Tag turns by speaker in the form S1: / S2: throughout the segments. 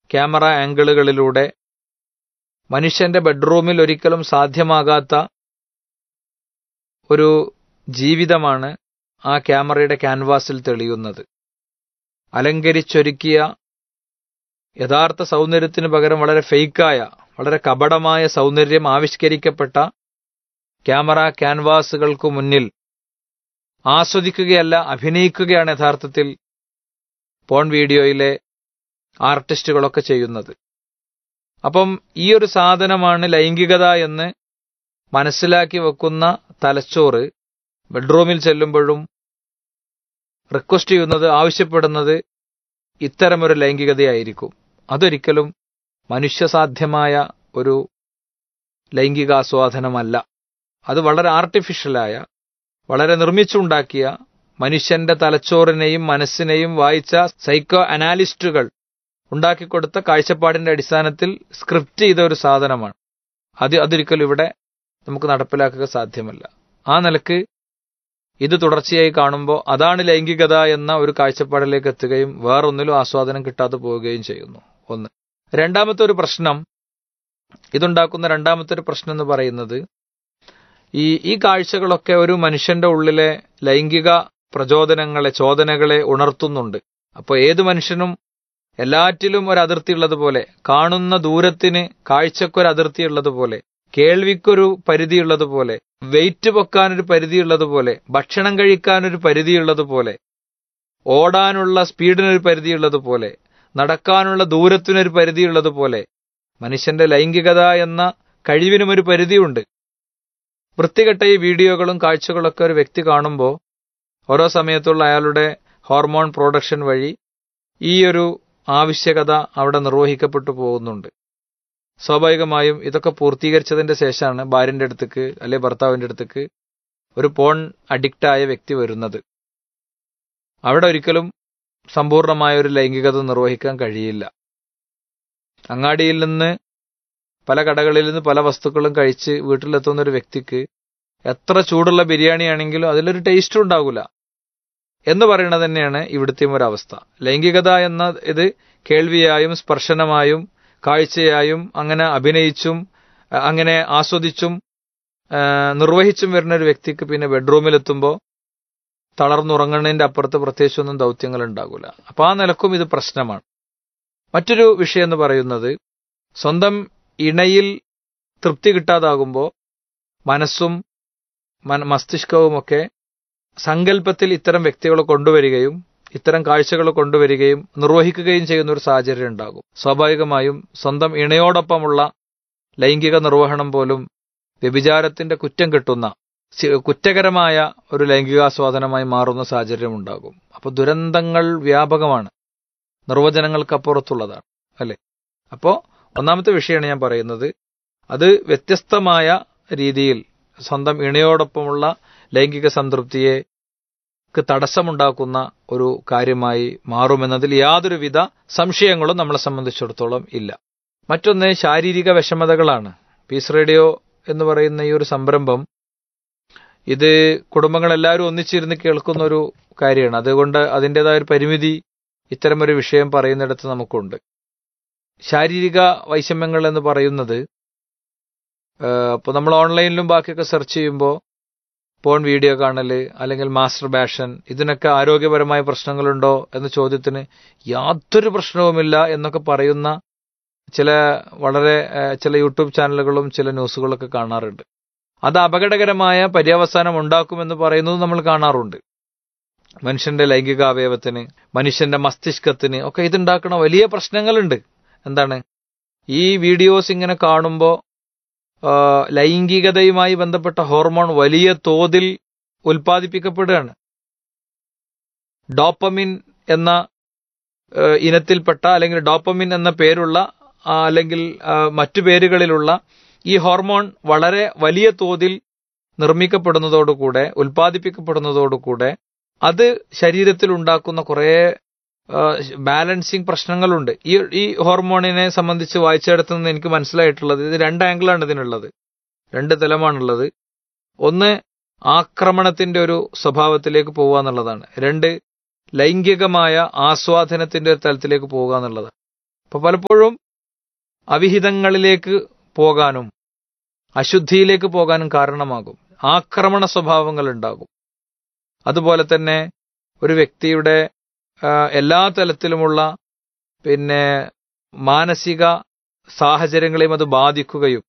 S1: camera ആംഗിളുകളിലൂടെ മനുഷ്യന്റെ ബെഡ്റൂമിൽ ഒരിക്കലും സാധ്യമാകാത്ത ഒരു ജീവിതമാണ് ആ ക്യാമറയുടെ ക്യാൻവാസിൽ തെളിയുന്നത് അലങ്കരിച്ചൊരുക്കിയ യഥാർത്ഥ സൗന്ദര്യത്തിന് പകരം വളരെ ഫെയ്ക്കായ വളരെ കപടമായ സൗന്ദര്യം ആവിഷ്കരിക്കപ്പെട്ട ക്യാമറ ക്യാൻവാസുകൾക്ക് മുന്നിൽ ആസ്വദിക്കുകയല്ല അഭിനയിക്കുകയാണ് യഥാർത്ഥത്തിൽ പോൺ വീഡിയോയിലെ ആർട്ടിസ്റ്റുകളൊക്കെ ചെയ്യുന്നത് അപ്പം ഈ ഒരു സാധനമാണ് ലൈംഗികത എന്ന് മനസ്സിലാക്കി വെക്കുന്ന തലച്ചോറ് ബെഡ്റൂമിൽ ചെല്ലുമ്പോഴും റിക്വസ്റ്റ് ചെയ്യുന്നത് ആവശ്യപ്പെടുന്നത് ഇത്തരമൊരു ലൈംഗികതയായിരിക്കും അതൊരിക്കലും മനുഷ്യസാധ്യമായ ഒരു ലൈംഗികാസ്വാദനമല്ല അത് വളരെ ആർട്ടിഫിഷ്യലായ വളരെ നിർമ്മിച്ചുണ്ടാക്കിയ മനുഷ്യന്റെ തലച്ചോറിനെയും മനസ്സിനെയും വായിച്ച സൈക്കോ അനാലിസ്റ്റുകൾ ഉണ്ടാക്കിക്കൊടുത്ത കാഴ്ചപ്പാടിന്റെ അടിസ്ഥാനത്തിൽ സ്ക്രിപ്റ്റ് ചെയ്ത ഒരു സാധനമാണ് അത് അതൊരിക്കലും ഇവിടെ നമുക്ക് നടപ്പിലാക്കുക സാധ്യമല്ല ആ നിലക്ക് ഇത് തുടർച്ചയായി കാണുമ്പോൾ അതാണ് ലൈംഗികത എന്ന ഒരു കാഴ്ചപ്പാടിലേക്ക് എത്തുകയും വേറൊന്നിലും ആസ്വാദനം കിട്ടാതെ പോവുകയും ചെയ്യുന്നു ഒന്ന് രണ്ടാമത്തെ ഒരു പ്രശ്നം ഇതുണ്ടാക്കുന്ന രണ്ടാമത്തെ ഒരു പ്രശ്നം എന്ന് പറയുന്നത് ഈ ഈ കാഴ്ചകളൊക്കെ ഒരു മനുഷ്യന്റെ ഉള്ളിലെ ലൈംഗിക പ്രചോദനങ്ങളെ ചോദനകളെ ഉണർത്തുന്നുണ്ട് അപ്പോൾ ഏത് മനുഷ്യനും എല്ലാറ്റിലും ഒരു അതിർത്തി ഉള്ളതുപോലെ കാണുന്ന ദൂരത്തിന് കാഴ്ചക്കൊരു അതിർത്തി ഉള്ളതുപോലെ കേൾവിക്കൊരു പരിധി ഉള്ളതുപോലെ വെയിറ്റ് പൊക്കാനൊരു പരിധി ഉള്ളതുപോലെ ഭക്ഷണം കഴിക്കാനൊരു പരിധി ഉള്ളതുപോലെ ഓടാനുള്ള സ്പീഡിനൊരു പരിധി ഉള്ളതുപോലെ നടക്കാനുള്ള ദൂരത്തിനൊരു പരിധി ഉള്ളതുപോലെ മനുഷ്യന്റെ ലൈംഗികത എന്ന കഴിവിനും ഒരു പരിധിയുണ്ട് വൃത്തികെട്ട ഈ വീഡിയോകളും കാഴ്ചകളൊക്കെ ഒരു വ്യക്തി കാണുമ്പോൾ ഓരോ സമയത്തുള്ള അയാളുടെ ഹോർമോൺ പ്രൊഡക്ഷൻ വഴി ഈ ഒരു ആവശ്യകത അവിടെ നിർവഹിക്കപ്പെട്ടു പോകുന്നുണ്ട് സ്വാഭാവികമായും ഇതൊക്കെ പൂർത്തീകരിച്ചതിന്റെ ശേഷമാണ് ഭാര്യന്റെ അടുത്തേക്ക് അല്ലെ ഭർത്താവിന്റെ അടുത്തേക്ക് ഒരു പോൺ അഡിക്റ്റായ വ്യക്തി വരുന്നത് അവിടെ ഒരിക്കലും സമ്പൂർണമായ ഒരു ലൈംഗികത നിർവഹിക്കാൻ കഴിയില്ല അങ്ങാടിയിൽ നിന്ന് പല കടകളിൽ നിന്ന് പല വസ്തുക്കളും കഴിച്ച് വീട്ടിലെത്തുന്ന ഒരു വ്യക്തിക്ക് എത്ര ചൂടുള്ള ബിരിയാണി ആണെങ്കിലും അതിലൊരു ടേസ്റ്റ് ഉണ്ടാകില്ല എന്ന് പറയുന്നത് തന്നെയാണ് ഇവിടുത്തെയും ഒരു അവസ്ഥ ലൈംഗികത എന്ന ഇത് കേൾവിയായും സ്പർശനമായും കാഴ്ചയായും അങ്ങനെ അഭിനയിച്ചും അങ്ങനെ ആസ്വദിച്ചും നിർവഹിച്ചും വരുന്ന ഒരു വ്യക്തിക്ക് പിന്നെ ബെഡ്റൂമിലെത്തുമ്പോൾ തളർന്നുറങ്ങുന്നതിന്റെ അപ്പുറത്ത് പ്രത്യേകിച്ചൊന്നും ദൗത്യങ്ങൾ ഉണ്ടാകില്ല അപ്പൊ ആ നിലക്കും ഇത് പ്രശ്നമാണ് മറ്റൊരു വിഷയം എന്ന് പറയുന്നത് സ്വന്തം ഇണയിൽ തൃപ്തി കിട്ടാതാകുമ്പോൾ മനസ്സും മസ്തിഷ്കവുമൊക്കെ സങ്കല്പത്തിൽ ഇത്തരം വ്യക്തികളെ കൊണ്ടുവരികയും ഇത്തരം കാഴ്ചകൾ കൊണ്ടുവരികയും നിർവഹിക്കുകയും ചെയ്യുന്ന ഒരു സാഹചര്യം ഉണ്ടാകും സ്വാഭാവികമായും സ്വന്തം ഇണയോടൊപ്പമുള്ള ലൈംഗിക നിർവഹണം പോലും വ്യഭിചാരത്തിന്റെ കുറ്റം കിട്ടുന്ന കുറ്റകരമായ ഒരു ലൈംഗികാസ്വാദനമായി മാറുന്ന സാഹചര്യം ഉണ്ടാകും അപ്പൊ ദുരന്തങ്ങൾ വ്യാപകമാണ് നിർവചനങ്ങൾക്കപ്പുറത്തുള്ളതാണ് അല്ലെ അപ്പോ ഒന്നാമത്തെ വിഷയമാണ് ഞാൻ പറയുന്നത് അത് വ്യത്യസ്തമായ രീതിയിൽ സ്വന്തം ഇണയോടൊപ്പമുള്ള ലൈംഗിക സംതൃപ്തിയെ തടസ്സമുണ്ടാക്കുന്ന ഒരു കാര്യമായി മാറുമെന്നതിൽ യാതൊരുവിധ സംശയങ്ങളും നമ്മളെ സംബന്ധിച്ചിടത്തോളം ഇല്ല മറ്റൊന്ന് ശാരീരിക വിഷമതകളാണ് പീസ് റേഡിയോ എന്ന് പറയുന്ന ഈ ഒരു സംരംഭം ഇത് കുടുംബങ്ങളെല്ലാവരും ഒന്നിച്ചിരുന്ന് കേൾക്കുന്ന ഒരു കാര്യമാണ് അതുകൊണ്ട് അതിൻ്റെതായ ഒരു പരിമിതി ഇത്തരമൊരു വിഷയം പറയുന്നിടത്ത് നമുക്കുണ്ട് ശാരീരിക വൈഷമ്യങ്ങൾ എന്ന് പറയുന്നത് ഇപ്പോൾ നമ്മൾ ഓൺലൈനിലും ബാക്കിയൊക്കെ സെർച്ച് ചെയ്യുമ്പോൾ പോൺ വീഡിയോ കാണല് അല്ലെങ്കിൽ മാസ്റ്റർ ബാഷൻ ഇതിനൊക്കെ ആരോഗ്യപരമായ പ്രശ്നങ്ങളുണ്ടോ എന്ന ചോദ്യത്തിന് യാതൊരു പ്രശ്നവുമില്ല എന്നൊക്കെ പറയുന്ന ചില വളരെ ചില യൂട്യൂബ് ചാനലുകളും ചില ന്യൂസുകളൊക്കെ കാണാറുണ്ട് അത് അപകടകരമായ പര്യവസാനം ഉണ്ടാക്കുമെന്ന് പറയുന്നത് നമ്മൾ കാണാറുണ്ട് മനുഷ്യന്റെ ലൈംഗിക അവയവത്തിന് മനുഷ്യന്റെ മസ്തിഷ്കത്തിന് ഒക്കെ ഇതുണ്ടാക്കുന്ന വലിയ പ്രശ്നങ്ങളുണ്ട് എന്താണ് ഈ വീഡിയോസ് ഇങ്ങനെ കാണുമ്പോൾ ലൈംഗികതയുമായി ബന്ധപ്പെട്ട ഹോർമോൺ വലിയ തോതിൽ ഉൽപ്പാദിപ്പിക്കപ്പെടുകയാണ് ഡോപ്പമിൻ എന്ന ഇനത്തിൽപ്പെട്ട അല്ലെങ്കിൽ ഡോപ്പമിൻ എന്ന പേരുള്ള അല്ലെങ്കിൽ മറ്റു പേരുകളിലുള്ള ഈ ഹോർമോൺ വളരെ വലിയ തോതിൽ നിർമ്മിക്കപ്പെടുന്നതോടുകൂടെ ഉൽപ്പാദിപ്പിക്കപ്പെടുന്നതോടുകൂടെ അത് ശരീരത്തിൽ ഉണ്ടാക്കുന്ന കുറേ ബാലൻസിങ് പ്രശ്നങ്ങളുണ്ട് ഈ ഈ ഹോർമോണിനെ സംബന്ധിച്ച് വായിച്ചെടുത്തു നിന്ന് എനിക്ക് മനസ്സിലായിട്ടുള്ളത് ഇത് രണ്ട് ആംഗിളാണ് ഇതിനുള്ളത് രണ്ട് തലമാണുള്ളത് ഒന്ന് ആക്രമണത്തിന്റെ ഒരു സ്വഭാവത്തിലേക്ക് പോവുക എന്നുള്ളതാണ് രണ്ട് ലൈംഗികമായ ആസ്വാദനത്തിന്റെ ഒരു തലത്തിലേക്ക് പോവുക എന്നുള്ളതാണ് അപ്പൊ പലപ്പോഴും അവിഹിതങ്ങളിലേക്ക് പോകാനും അശുദ്ധിയിലേക്ക് പോകാനും കാരണമാകും ആക്രമണ സ്വഭാവങ്ങൾ ഉണ്ടാകും അതുപോലെ തന്നെ ഒരു വ്യക്തിയുടെ ആ, എല്ലാ തലത്തിലുമുള്ള പിന്നെ മാനസിക സാഹചര്യങ്ങളെയും അത് ബാധിക്കുകയും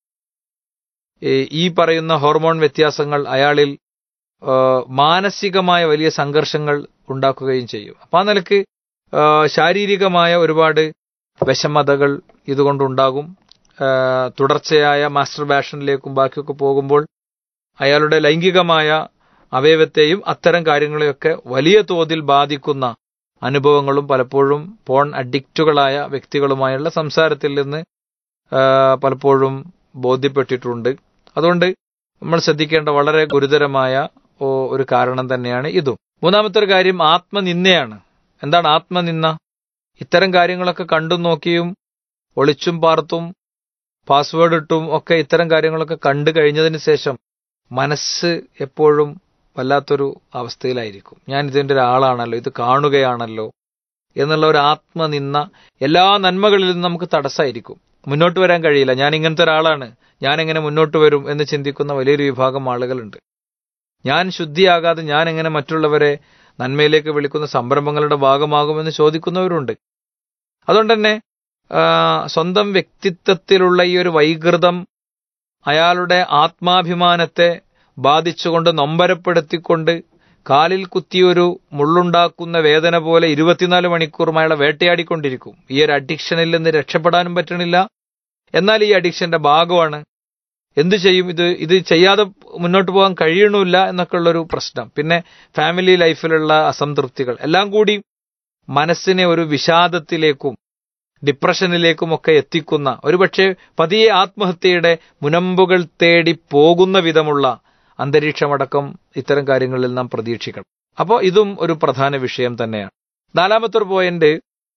S1: ഈ ഈ പറയുന്ന ഹോർമോൺ വ്യത്യാസങ്ങൾ അയാളിൽ ആ, മാനസികമായ വലിയ സംഘർഷങ്ങൾ ഉണ്ടാക്കുകയും ചെയ്യും അപ്പൊ ആ നിലക്ക് ആ, ശാരീരികമായ ഒരുപാട് വിഷമതകൾ ഇതുകൊണ്ടുണ്ടാകും ആ, തുടർച്ചയായ മാസ്റ്റർബാഷനിലേക്കും ബാക്കിയൊക്കെ പോകുമ്പോൾ അയാളുടെ ലൈംഗികമായ അവയവത്തെയും അത്തരം കാര്യങ്ങളെയൊക്കെ വലിയ തോതിൽ ബാധിക്കുന്ന അനുഭവങ്ങളും പലപ്പോഴും പോൺ അഡിക്റ്റുകളായ വ്യക്തികളുമായുള്ള സംസാരത്തിൽ നിന്ന് ആ, പലപ്പോഴും ബോധ്യപ്പെട്ടിട്ടുണ്ട് അതുകൊണ്ട് നമ്മൾ ശ്രദ്ധിക്കേണ്ട വളരെ ഗുരുതരമായ ഓ- ഒരു കാരണം തന്നെയാണ് ഇതും മൂന്നാമത്തെ ഒരു കാര്യം ആത്മനിന്ദയാണ് എന്താണ് ആത്മനിന്ദ ഇത്തരം കാര്യങ്ങളൊക്കെ കണ്ടും നോക്കിയും ഒളിച്ചും പാർത്തും പാസ്വേഡ് ഇട്ടും ഒക്കെ ഇത്തരം കാര്യങ്ങളൊക്കെ കണ്ടു കഴിഞ്ഞതിന് ശേഷം മനസ്സ് എപ്പോഴും വല്ലാത്തൊരു അവസ്ഥയിലായിരിക്കും ഞാൻ ഇതിന്റെ ഒരാളാണല്ലോ ഇത് കാണുകയാണല്ലോ എന്നുള്ള ഒരു ആത്മനിന്ദ എല്ലാ നന്മകളിൽ നിന്നും നമുക്ക് തടസ്സമായിരിക്കും മുന്നോട്ട് വരാൻ കഴിയില്ല ഞാൻ ഇങ്ങനത്തെ ഒരാളാണ് ഞാൻ എങ്ങനെ മുന്നോട്ട് വരും എന്ന് ചിന്തിക്കുന്ന വലിയൊരു വിഭാഗം ആളുകളുണ്ട് ഞാൻ ശുദ്ധിയാകാതെ ഞാൻ എങ്ങനെ മറ്റുള്ളവരെ നന്മയിലേക്ക് വിളിക്കുന്ന സംരംഭങ്ങളുടെ ഭാഗമാകുമെന്ന് ചോദിക്കുന്നവരുണ്ട് അതുകൊണ്ട് തന്നെ ആ, സ്വന്തം വ്യക്തിത്വത്തിലുള്ള ഈ ഒരു വൈകൃതം അയാളുടെ ആത്മാഭിമാനത്തെ ബാധിച്ചുകൊണ്ട് നൊമ്പരപ്പെടുത്തിക്കൊണ്ട് കാലിൽ കുത്തിയൊരു മുള്ളുണ്ടാക്കുന്ന വേദന പോലെ ഇരുപത്തിനാല് മണിക്കൂറും അയാളെ വേട്ടയാടിക്കൊണ്ടിരിക്കും ഈ ഒരു അഡിക്ഷനിൽ നിന്ന് രക്ഷപ്പെടാനും പറ്റണില്ല എന്നാൽ ഈ അഡിക്ഷന്റെ ഭാഗമാണ് എന്തു ചെയ്യും ഇത് ഇത് ചെയ്യാതെ മുന്നോട്ട് പോകാൻ കഴിയണില്ല എന്നൊക്കെ ഉള്ളൊരു പ്രശ്നം പിന്നെ ഫാമിലി ലൈഫിലുള്ള അസംതൃപ്തികൾ എല്ലാം കൂടി മനസ്സിനെ ഒരു വിഷാദത്തിലേക്കും ഡിപ്രഷനിലേക്കും ഒക്കെ എത്തിക്കുന്ന ഒരുപക്ഷെ പതിയെ ആത്മഹത്യയുടെ മുനമ്പുകൾ തേടി പോകുന്ന വിധമുള്ള അന്തരീക്ഷമടക്കം ഇത്തരം കാര്യങ്ങളിൽ നാം പ്രതീക്ഷിക്കണം അപ്പോൾ ഇതും ഒരു പ്രധാന വിഷയം തന്നെയാണ് നാലാമത്തെ ഒരു പോയിന്റ്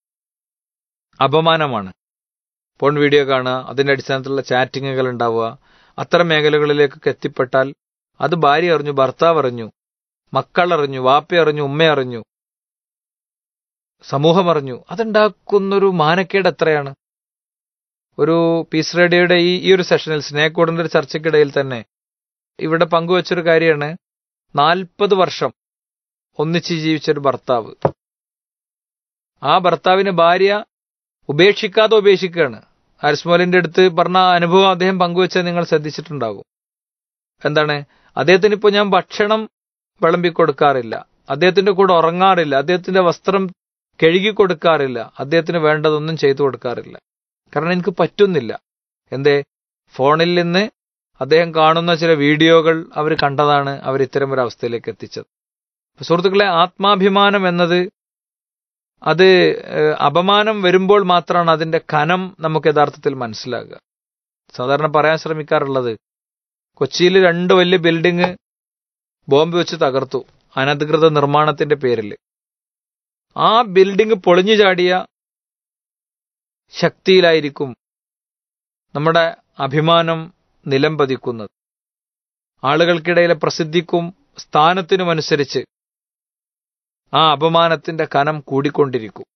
S1: അപമാനമാണ് ഫോൺ വീഡിയോ കാണുക അതിന്റെ അടിസ്ഥാനത്തിലുള്ള ചാറ്റിങ്ങുകൾ ഉണ്ടാവുക അത്തരം മേഖലകളിലേക്കൊക്കെ എത്തിപ്പെട്ടാൽ അത് ഭാര്യ അറിഞ്ഞു ഭർത്താവ് അറിഞ്ഞു മക്കൾ അറിഞ്ഞു വാപ്പ അറിഞ്ഞു ഉമ്മ അറിഞ്ഞു സമൂഹം അറിഞ്ഞു അതുണ്ടാക്കുന്നൊരു മാനക്കേട് എത്രയാണ് ഒരു പീസ് റേഡിയോയുടെ ഈ ഈ ഒരു സെഷനിൽ സ്നേഹക്കൂടിന്റെ ഒരു ചർച്ചയ്ക്കിടയിൽ തന്നെ ഇവിടെ പങ്കുവച്ചൊരു കാര്യമാണ് നാൽപ്പത് വർഷം ഒന്നിച്ച് ജീവിച്ചൊരു ഭർത്താവ് ആ ഭർത്താവിന് ഭാര്യ ഉപേക്ഷിക്കാതെ ഉപേക്ഷിക്കുകയാണ് ആരിസ്മോലിന്റെ അടുത്ത് പറഞ്ഞ ആ അനുഭവം അദ്ദേഹം പങ്കുവെച്ചത് നിങ്ങൾ ശ്രദ്ധിച്ചിട്ടുണ്ടാകും എന്താണ് അദ്ദേഹത്തിന് ഇപ്പോൾ ഞാൻ ഭക്ഷണം വിളമ്പി കൊടുക്കാറില്ല അദ്ദേഹത്തിന്റെ കൂടെ ഉറങ്ങാറില്ല അദ്ദേഹത്തിന്റെ വസ്ത്രം കഴുകി കൊടുക്കാറില്ല അദ്ദേഹത്തിന് വേണ്ടതൊന്നും ചെയ്തു കൊടുക്കാറില്ല കാരണം എനിക്ക് പറ്റുന്നില്ല എന്തേ ഫോണിൽ നിന്ന് അദ്ദേഹം കാണുന്ന ചില വീഡിയോകൾ അവർ കണ്ടതാണ് അവർ ഇത്തരം ഒരു അവസ്ഥയിലേക്ക് എത്തിച്ചത് അപ്പൊ സുഹൃത്തുക്കളെ ആത്മാഭിമാനം എന്നത് അത് ഏഹ്, അപമാനം വരുമ്പോൾ മാത്രമാണ് അതിന്റെ കനം നമുക്ക് യഥാർത്ഥത്തിൽ മനസ്സിലാകുക സാധാരണ പറയാൻ ശ്രമിക്കാറുള്ളത് കൊച്ചിയിൽ രണ്ട് വലിയ ബിൽഡിംഗ് ബോംബ് വെച്ച് തകർത്തു അനധികൃത നിർമ്മാണത്തിന്റെ പേരിൽ ആ ബിൽഡിംഗ് പൊളിഞ്ഞു ചാടിയ ശക്തിയിലായിരിക്കും നമ്മുടെ അഭിമാനം നിലം പതിക്കുന്നത് ആളുകൾക്കിടയിലെ പ്രസിദ്ധിക്കും സ്ഥാനത്തിനും അനുസരിച്ച് ആ അപമാനത്തിന്റെ കനം കൂടിക്കൊണ്ടിരിക്കും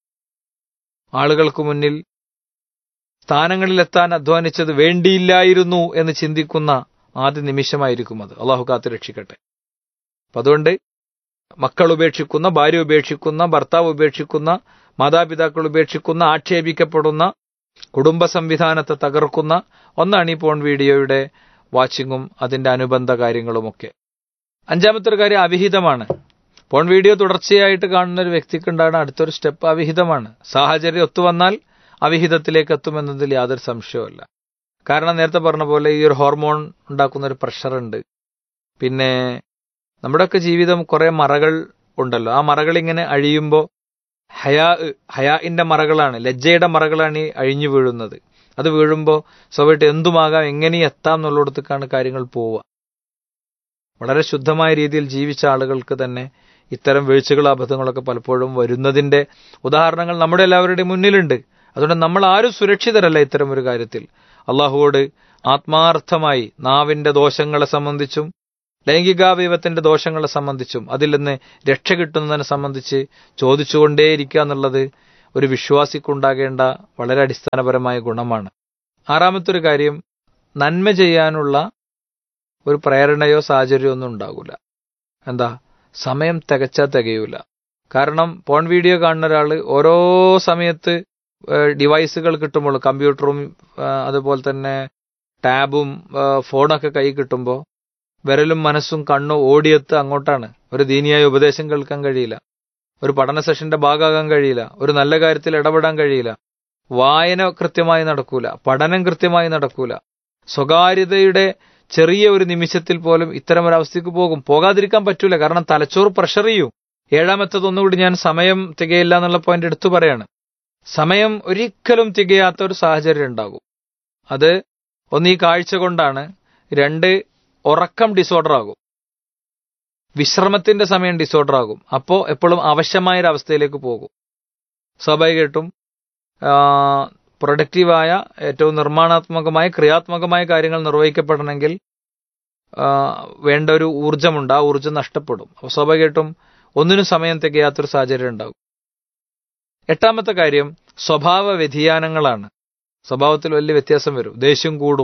S1: ആളുകൾക്ക് മുന്നിൽ സ്ഥാനങ്ങളിലെത്താൻ അധ്വാനിച്ചത് വേണ്ടിയില്ലായിരുന്നു എന്ന് ചിന്തിക്കുന്ന ആദ്യ നിമിഷമായിരിക്കും അത് അള്ളാഹു കാത്തു രക്ഷിക്കട്ടെ അപ്പൊ അതുകൊണ്ട് മക്കൾ ഉപേക്ഷിക്കുന്ന ഭാര്യ ഉപേക്ഷിക്കുന്ന ഭർത്താവ് ഉപേക്ഷിക്കുന്ന മാതാപിതാക്കൾ ഉപേക്ഷിക്കുന്ന ആക്ഷേപിക്കപ്പെടുന്ന കുടുംബ സംവിധാനത്തെ തകർക്കുന്ന ഒന്നാണ് ഈ പോൺ വീഡിയോയുടെ വാച്ചിങ്ങും അതിന്റെ അനുബന്ധ കാര്യങ്ങളുമൊക്കെ അഞ്ചാമത്തെ ഒരു കാര്യം അവിഹിതമാണ് പോൺ വീഡിയോ തുടർച്ചയായിട്ട് കാണുന്ന ഒരു വ്യക്തിക്ക് ഉണ്ടാകുന്ന അടുത്തൊരു സ്റ്റെപ്പ് അവിഹിതമാണ് സാഹചര്യം ഒത്തുവന്നാൽ അവിഹിതത്തിലേക്ക് എത്തുമെന്നതിൽ യാതൊരു സംശയവുമല്ല കാരണം നേരത്തെ പറഞ്ഞ പോലെ ഈ ഒരു ഹോർമോൺ ഉണ്ടാക്കുന്ന ഒരു പ്രഷറുണ്ട് പിന്നെ നമ്മുടെയൊക്കെ ജീവിതം കുറെ മറകൾ ഉണ്ടല്ലോ ആ മറകൾ ഇങ്ങനെ അഴിയുമ്പോൾ ഹയാ ഹയാഇന്റെ മറകളാണ് ലജ്ജയുടെ മറകളാണ് ഈ അഴിഞ്ഞു വീഴുന്നത് അത് വീഴുമ്പോൾ സ്വാഭാവികമായിട്ട് എന്തുമാകാം എങ്ങനെ എത്താം എന്നുള്ളിടത്തേക്കാണ് കാര്യങ്ങൾ പോവുക വളരെ ശുദ്ധമായ രീതിയിൽ ജീവിച്ച ആളുകൾക്ക് തന്നെ ഇത്തരം വീഴ്ചകളും അബദ്ധങ്ങളൊക്കെ പലപ്പോഴും വരുന്നതിന്റെ ഉദാഹരണങ്ങൾ നമ്മുടെ എല്ലാവരുടെയും മുന്നിലുണ്ട് അതുകൊണ്ട് നമ്മൾ ആരും സുരക്ഷിതരല്ല ഇത്തരം ഒരു കാര്യത്തിൽ അള്ളാഹുവോട് ആത്മാർത്ഥമായി നാവിന്റെ ദോഷങ്ങളെ സംബന്ധിച്ചും ലൈംഗികാവയവത്തിന്റെ ദോഷങ്ങളെ സംബന്ധിച്ചും അതിൽ നിന്ന് രക്ഷ കിട്ടുന്നതിനെ സംബന്ധിച്ച് ചോദിച്ചുകൊണ്ടേയിരിക്കുക എന്നുള്ളത് ഒരു വിശ്വാസിക്കുണ്ടാകേണ്ട വളരെ അടിസ്ഥാനപരമായ ഗുണമാണ് ആറാമത്തെ ഒരു കാര്യം നന്മ ചെയ്യാനുള്ള ഒരു പ്രേരണയോ സാഹചര്യമോ ഒന്നും ഉണ്ടാകില്ല എന്താ സമയം തികച്ചാൽ തികയൂല കാരണം പോൺ വീഡിയോ കാണുന്ന ഒരാൾ ഓരോ സമയത്ത് ഡിവൈസുകൾ കിട്ടുമ്പോൾ കമ്പ്യൂട്ടറും ആ, അതുപോലെ തന്നെ ടാബും ആ, ഫോണൊക്കെ കൈ കിട്ടുമ്പോൾ വിരലും മനസ്സും കണ്ണും ഓടിയെത്ത് അങ്ങോട്ടാണ് ഒരു ദീനിയായ ഉപദേശം കേൾക്കാൻ കഴിയില്ല ഒരു പഠന സെഷന്റെ ഭാഗമാകാൻ കഴിയില്ല ഒരു നല്ല കാര്യത്തിൽ ഇടപെടാൻ കഴിയില്ല വായന കൃത്യമായി നടക്കൂല പഠനം കൃത്യമായി നടക്കൂല സ്വകാര്യതയുടെ ചെറിയ ഒരു നിമിഷത്തിൽ പോലും ഇത്തരം ഒരു അവസ്ഥയ്ക്ക് പോകും പോകാതിരിക്കാൻ പറ്റൂല കാരണം തലച്ചോറ് പ്രഷർ ചെയ്യും ഏഴാമത്തത് ഒന്നുകൂടി ഞാൻ സമയം തികയില്ല എന്നുള്ള പോയിന്റ് എടുത്തു പറയാണ് സമയം ഒരിക്കലും തികയാത്ത ഒരു സാഹചര്യം ഉണ്ടാകും അത് ഒന്ന് ഈ കാഴ്ച കൊണ്ടാണ് രണ്ട് ഉറക്കം ഡിസോർഡർ ആകും വിശ്രമത്തിന്റെ സമയം ഡിസോർഡർ ആകും അപ്പോൾ എപ്പോഴും അവശമായ ഒരു അവസ്ഥയിലേക്ക് പോകും സ്വാഭാവികമായിട്ടും പ്രൊഡക്റ്റീവായ ഏറ്റവും നിർമ്മാണാത്മകമായ ക്രിയാത്മകമായ കാര്യങ്ങൾ നിർവഹിക്കപ്പെടണമെങ്കിൽ ആ, വേണ്ട ഒരു ഊർജമുണ്ട് ആ ഊർജം നഷ്ടപ്പെടും അപ്പോൾ സ്വാഭാവികമായിട്ടും ഒന്നിനും സമയം തികയാത്തൊരു സാഹചര്യം ഉണ്ടാകും എട്ടാമത്തെ കാര്യം സ്വഭാവ വ്യതിയാനങ്ങളാണ് സ്വഭാവത്തിൽ വലിയ വ്യത്യാസം വരും ദേഷ്യം കൂടും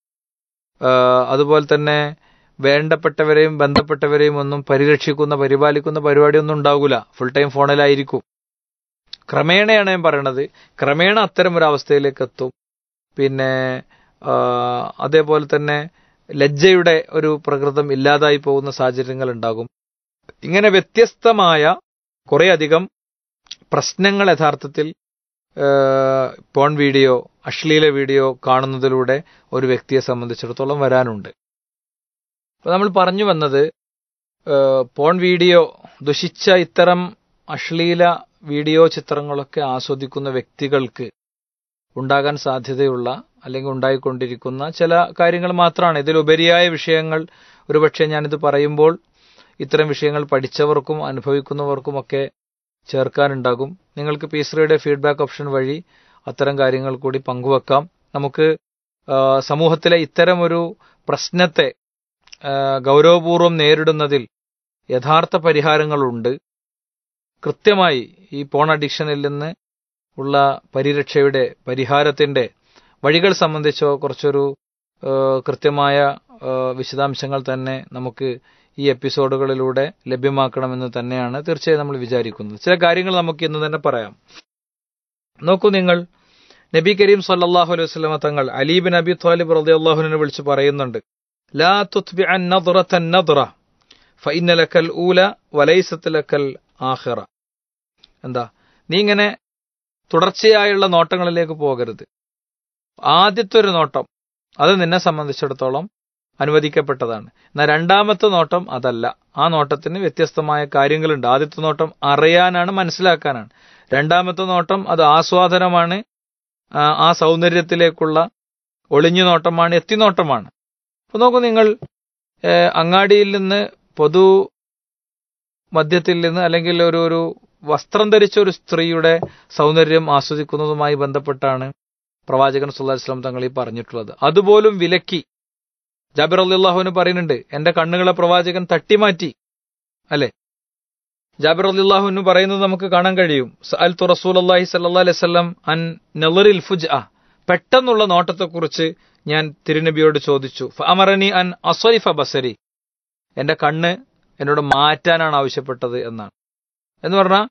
S1: ആ, അതുപോലെ തന്നെ വേണ്ടപ്പെട്ടവരെയും ബന്ധപ്പെട്ടവരെയും ഒന്നും പരിരക്ഷിക്കുന്ന പരിപാലിക്കുന്ന പരിപാടിയൊന്നും ഉണ്ടാകൂല ഫുൾ ടൈം ഫോണിലായിരിക്കും ക്രമേണയാണ് ഞാൻ പറയണത് ക്രമേണ അത്തരം ഒരു അവസ്ഥയിലേക്ക് എത്തും പിന്നെ ആ, അതേപോലെ തന്നെ ലജ്ജയുടെ ഒരു പ്രകൃതം ഇല്ലാതായി പോകുന്ന സാഹചര്യങ്ങൾ ഉണ്ടാകും ഇങ്ങനെ വ്യത്യസ്തമായ കുറേയധികം പ്രശ്നങ്ങൾ യഥാർത്ഥത്തിൽ ആ, പോൺ വീഡിയോ അശ്ലീല വീഡിയോ കാണുന്നതിലൂടെ ഒരു വ്യക്തിയെ സംബന്ധിച്ചിടത്തോളം വരാനുണ്ട് അപ്പൊ നമ്മൾ പറഞ്ഞു വന്നത് ആ, പോൺ വീഡിയോ ദുഷിച്ച ഇത്തരം അശ്ലീല വീഡിയോ ചിത്രങ്ങളൊക്കെ ആസ്വദിക്കുന്ന വ്യക്തികൾക്ക് ഉണ്ടാകാൻ സാധ്യതയുള്ള അല്ലെങ്കിൽ ഉണ്ടായിക്കൊണ്ടിരിക്കുന്ന ചില കാര്യങ്ങൾ മാത്രമാണ് ഇതിലുപരിയായ വിഷയങ്ങൾ ഒരുപക്ഷെ ഞാനിത് പറയുമ്പോൾ ഇത്തരം വിഷയങ്ങൾ പഠിച്ചവർക്കും അനുഭവിക്കുന്നവർക്കുമൊക്കെ ചേർക്കാനുണ്ടാകും നിങ്ങൾക്ക് പീസ്രയുടെ ഫീഡ്ബാക്ക് ഓപ്ഷൻ വഴി അത്തരം കാര്യങ്ങൾ കൂടി പങ്കുവെക്കാം നമുക്ക് ആ, സമൂഹത്തിലെ ഇത്തരം ഒരു പ്രശ്നത്തെ ആ, ഗൗരവപൂർവ്വം നേരിടുന്നതിൽ യഥാർത്ഥ പരിഹാരങ്ങളുണ്ട് കൃത്യമായി ഈ പോൺ അഡിക്ഷനിൽ നിന്ന് ഉള്ള പരിരക്ഷയുടെ പരിഹാരത്തിന്റെ വഴികൾ സംബന്ധിച്ചോ കുറച്ചൊരു ആ, കൃത്യമായ ആ, വിശദാംശങ്ങൾ തന്നെ നമുക്ക് ഈ എപ്പിസോഡുകളിലൂടെ ലഭ്യമാക്കണമെന്ന് തന്നെയാണ് തീർച്ചയായും നമ്മൾ വിചാരിക്കുന്നത് ചില കാര്യങ്ങൾ നമുക്ക് ഇന്ന് തന്നെ പറയാം നോക്കൂ നിങ്ങൾ നബി കരീം സല്ലല്ലാഹു അലൈഹി വസല്ലമ തങ്ങൾ അലീബിൻ അബി ത്വാലിബ് റളിയല്ലാഹുവിനെ വിളിച്ച് പറയുന്നുണ്ട് ലാ തുത്ബിഅൻ നദ്റതൻ നദ്റ ഫഇന്ന ലക്കൽ ഊല വലൈസത്ത് ലക്കൽ ആഖിറ എന്താ നീ ഇങ്ങനെ തുടർച്ചയായുള്ള നോട്ടങ്ങളിലേക്ക് പോകരുത് ആദ്യത്തെ ഒരു നോട്ടം അത് നിന്നെ സംബന്ധിച്ചിടത്തോളം അനുവദിക്കപ്പെട്ടതാണ് എന്നാൽ രണ്ടാമത്തെ നോട്ടം അതല്ല ആ നോട്ടത്തിന് വ്യത്യസ്തമായ കാര്യങ്ങളുണ്ട് ആദ്യത്തെ നോട്ടം അറിയാനാണ് മനസ്സിലാക്കാനാണ് രണ്ടാമത്തെ നോട്ടം അത് ആസ്വാദനമാണ് ആ, ആ സൗന്ദര്യത്തിലേക്കുള്ള ഒളിഞ്ഞു നോട്ടമാണ് എത്തിനോട്ടമാണ് അപ്പൊ നോക്കൂ നിങ്ങൾ ഏഹ്, അങ്ങാടിയിൽ നിന്ന് പൊതു മദ്യത്തിൽ നിന്ന് അല്ലെങ്കിൽ ഒരു ഒരു വസ്ത്രം ധരിച്ച ഒരു സ്ത്രീയുടെ സൗന്ദര്യം ആസ്വദിക്കുന്നതുമായി ബന്ധപ്പെട്ടാണ് പ്രവാചകൻ സുല്ലാ വസ്ലാം തങ്ങൾ ഈ പറഞ്ഞിട്ടുള്ളത് അതുപോലും വിലക്കി ജാബിർ അള്ളാഹുവിന് പറയുന്നുണ്ട് എന്റെ കണ്ണുകളെ പ്രവാചകൻ തട്ടിമാറ്റി അല്ലെ ജാബിർ അള്ളാഹുവിന് പറയുന്നത് നമുക്ക് കാണാൻ കഴിയും അൽ തു റസൂൽ അള്ളാഹി സല്ലാ അലൈഹി സ്വലം അൻ നെളറിൽ ഫുജ് ആ പെട്ടെന്നുള്ള നോട്ടത്തെക്കുറിച്ച് ഞാൻ തിരുനബിയോട് ചോദിച്ചു അമറനി അൻ അസ്വൈഫ ബസരി എന്റെ കണ്ണ് എന്നോട് മാറ്റാനാണ് ആവശ്യപ്പെട്ടത് എന്നാണ് എന്ന് പറഞ്ഞാൽ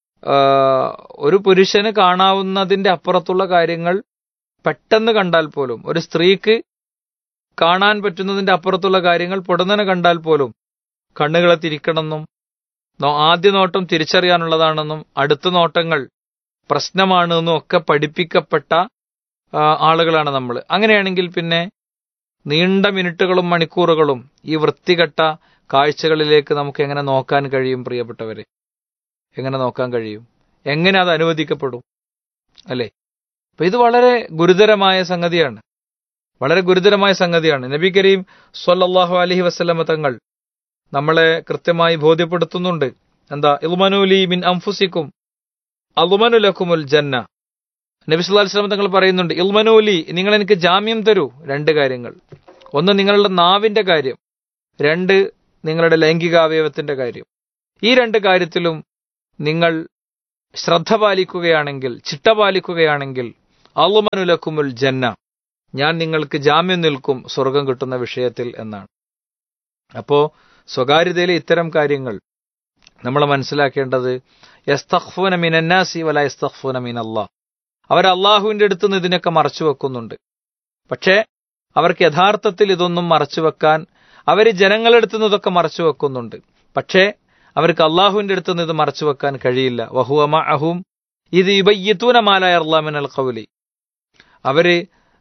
S1: ഒരു പുരുഷന് കാണാവുന്നതിന്റെ അപ്പുറത്തുള്ള കാര്യങ്ങൾ പെട്ടെന്ന് കണ്ടാൽ പോലും ഒരു സ്ത്രീക്ക് കാണാൻ പറ്റുന്നതിന്റെ അപ്പുറത്തുള്ള കാര്യങ്ങൾ പൊടുന്നനെ കണ്ടാൽ പോലും കണ്ണുകളെ തിരിക്കണമെന്നും നോ- ആദ്യ നോട്ടം തിരിച്ചറിയാനുള്ളതാണെന്നും അടുത്ത നോട്ടങ്ങൾ പ്രശ്നമാണെന്നും ഒക്കെ പഠിപ്പിക്കപ്പെട്ട ആ, ആളുകളാണ് നമ്മൾ അങ്ങനെയാണെങ്കിൽ പിന്നെ നീണ്ട മിനിറ്റുകളും മണിക്കൂറുകളും ഈ വൃത്തികെട്ട കാഴ്ചകളിലേക്ക് നമുക്ക് എങ്ങനെ നോക്കാൻ കഴിയും പ്രിയപ്പെട്ടവരെ എങ്ങനെ നോക്കാൻ കഴിയും എങ്ങനെ അത് അനുവദിക്കപ്പെടും അല്ലേ അപ്പൊ ഇത് വളരെ ഗുരുതരമായ സംഗതിയാണ് വളരെ ഗുരുതരമായ സംഗതിയാണ് നബി കരീം സ്വല്ലല്ലാഹു അലൈഹി വസല്ലമ തങ്ങൾ നമ്മളെ കൃത്യമായി ബോധ്യപ്പെടുത്തുന്നുണ്ട് എന്താ ഇൽമനുലി മിൻ അംഫുസിക്കും അലുമനുലക്കുമുൽ ജന്ന നബി സല്ലല്ലാഹു അലൈഹി വസല്ലം തങ്ങൾ പറയുന്നുണ്ട് ഇൽമനുലി നിങ്ങൾ എനിക്ക് ജാമ്യം തരൂ രണ്ട് കാര്യങ്ങൾ ഒന്ന് നിങ്ങളുടെ നാവിന്റെ കാര്യം രണ്ട് നിങ്ങളുടെ ലൈംഗികാവയവത്തിന്റെ കാര്യം ഈ രണ്ട് കാര്യത്തിലും നിങ്ങൾ ശ്രദ്ധ പാലിക്കുകയാണെങ്കിൽ ചിട്ട പാലിക്കുകയാണെങ്കിൽ അളുമനുലക്കുമുൽ ജന്ന ഞാൻ നിങ്ങൾക്ക് ജാമ്യം നിൽക്കും സ്വർഗം കിട്ടുന്ന വിഷയത്തിൽ എന്നാണ് അപ്പോ സ്വകാര്യതയിലെ ഇത്തരം കാര്യങ്ങൾ നമ്മൾ മനസ്സിലാക്കേണ്ടത് യസ്തഖ്ഫൂന മിനന്നാസി വല യസ്തഖ്ഫൂന മിൻ അള്ളാഹ് അവർ അള്ളാഹുവിന്റെ അടുത്ത് നിന്ന് ഇതിനൊക്കെ മറച്ചു വെക്കുന്നുണ്ട് പക്ഷേ അവർക്ക് യഥാർത്ഥത്തിൽ ഇതൊന്നും മറച്ചു വെക്കാൻ അവർ ജനങ്ങളുടെ അടുത്ത് നിന്ന് ഇതൊക്കെ മറച്ചു വെക്കുന്നുണ്ട് പക്ഷേ അവർക്ക് അള്ളാഹുവിന്റെ അടുത്ത് നിന്ന് ഇത് മറച്ചു വെക്കാൻ കഴിയില്ല വഹുവമ അഹും ഇത് ഇബയ്യത്തൂന മാലായ അള്ളാമിൻ അൽ കൗലി അവര്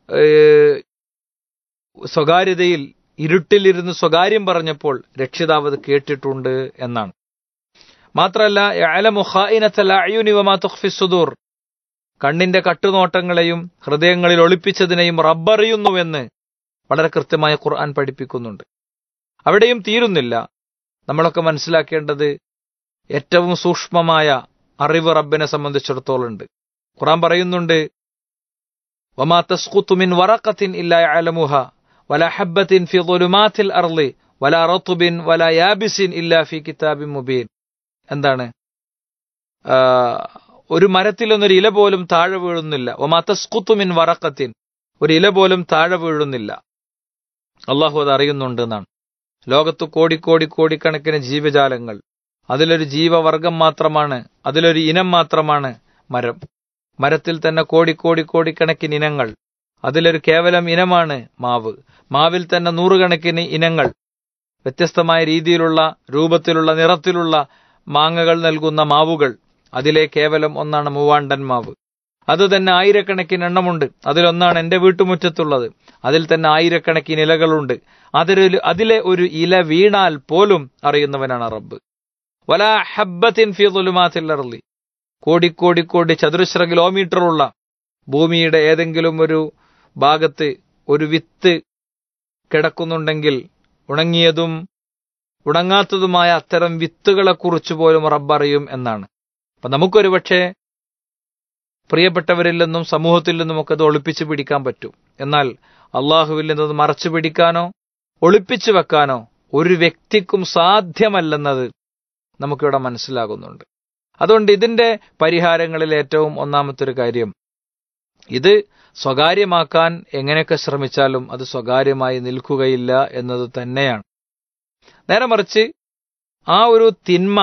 S1: സ്വകാര്യതയിൽ ഇരുട്ടിലിരുന്ന് സ്വകാര്യം പറഞ്ഞപ്പോൾ രക്ഷിതാവ് അത് കേട്ടിട്ടുണ്ട് എന്നാണ് മാത്രമല്ല സുദൂർ കണ്ണിന്റെ കട്ടുനോട്ടങ്ങളെയും ഹൃദയങ്ങളിൽ ഒളിപ്പിച്ചതിനെയും റബ്ബറിയുന്നുവെന്ന് വളരെ കൃത്യമായ ഖുർആൻ പഠിപ്പിക്കുന്നുണ്ട് അവിടെയും തീരുന്നില്ല നമ്മളൊക്കെ മനസ്സിലാക്കേണ്ടത് ഏറ്റവും സൂക്ഷ്മമായ അറിവ് റബ്ബിനെ സംബന്ധിച്ചിടത്തോളം ഉണ്ട് ഖുർആൻ പറയുന്നുണ്ട് വമാ തസ്ഖുതു മിൻ വറഖത്തിൻ ഇല്ലാ യഅലമുഹ വലാ ഹബ്ബത്തിൻ ഫി ളുലുമാത്തിൽ അർളി വലാ റത്ബിൻ വലാ യാബിസിൻ ഇല്ലാ ഫി കിതാബിൻ മുബീൻ എന്താണ് ഒരു മരത്തിലൊന്നൊരു ഇല പോലും താഴെ വീഴുന്നില്ല വമാ തസ്ഖുതു മിൻ വറഖത്തിൻ ഒരു ഇല പോലും താഴെ വീഴുന്നില്ല അള്ളാഹു അത് അറിയുന്നുണ്ട് എന്നാണ് ലോകത്ത് കോടിക്കോടി കോടിക്കണക്കിന് ജീവജാലങ്ങൾ അതിലൊരു ജീവവർഗം മാത്രമാണ് അതിലൊരു ഇനം മാത്രമാണ് മരം മരത്തിൽ തന്നെ കോടിക്കോടി കോടിക്കണക്കിന് ഇനങ്ങൾ അതിലൊരു കേവലം ഇനമാണ് മാവ് മാവിൽ തന്നെ നൂറുകണക്കിന് ഇനങ്ങൾ വ്യത്യസ്തമായ രീതിയിലുള്ള രൂപത്തിലുള്ള നിറത്തിലുള്ള മാങ്ങകൾ നൽകുന്ന മാവുകൾ അതിലെ കേവലം ഒന്നാണ് മൂവാണ്ടൻ മാവ് അത് തന്നെ ആയിരക്കണക്കിന് എണ്ണമുണ്ട് അതിലൊന്നാണ് എന്റെ വീട്ടുമുറ്റത്തുള്ളത് അതിൽ തന്നെ ആയിരക്കണക്കിന് ഇലകളുണ്ട് അതിലൊരു അതിലെ ഒരു ഇല വീണാൽ പോലും അറിയുന്നവനാണ് റബ്ബ് വലാ ഹബ്ബത്തിൻ ഫി ദുലുമാത്തിൽ അർളി കോടിക്കോടി കോടി ചതുരശ്ര കിലോമീറ്ററുള്ള ഭൂമിയുടെ ഏതെങ്കിലും ഒരു ഭാഗത്ത് ഒരു വിത്ത് കിടക്കുന്നുണ്ടെങ്കിൽ ഉണങ്ങിയതും ഉണങ്ങാത്തതുമായ അത്തരം വിത്തുകളെ കുറിച്ച് പോലും റബ്ബറിയും എന്നാണ് അപ്പൊ നമുക്കൊരു പക്ഷേ പ്രിയപ്പെട്ടവരിൽ നിന്നും സമൂഹത്തിൽ നിന്നുമൊക്കെ അത് ഒളിപ്പിച്ചു പിടിക്കാൻ പറ്റും എന്നാൽ അള്ളാഹുവിൽ നിന്ന് മറച്ചു പിടിക്കാനോ ഒളിപ്പിച്ചു വെക്കാനോ ഒരു വ്യക്തിക്കും സാധ്യമല്ലെന്നത് നമുക്കിവിടെ മനസ്സിലാകുന്നുണ്ട് അതുകൊണ്ട് ഇതിന്റെ പരിഹാരങ്ങളിൽ ഏറ്റവും ഒന്നാമത്തെ ഒരു കാര്യം ഇത് സ്വകാര്യമാക്കാൻ എങ്ങനെയൊക്കെ ശ്രമിച്ചാലും അത് സ്വകാര്യമായി നിൽക്കുകയില്ല എന്നത് തന്നെയാണ് നേരെ മറിച്ച് ആ ഒരു തിന്മ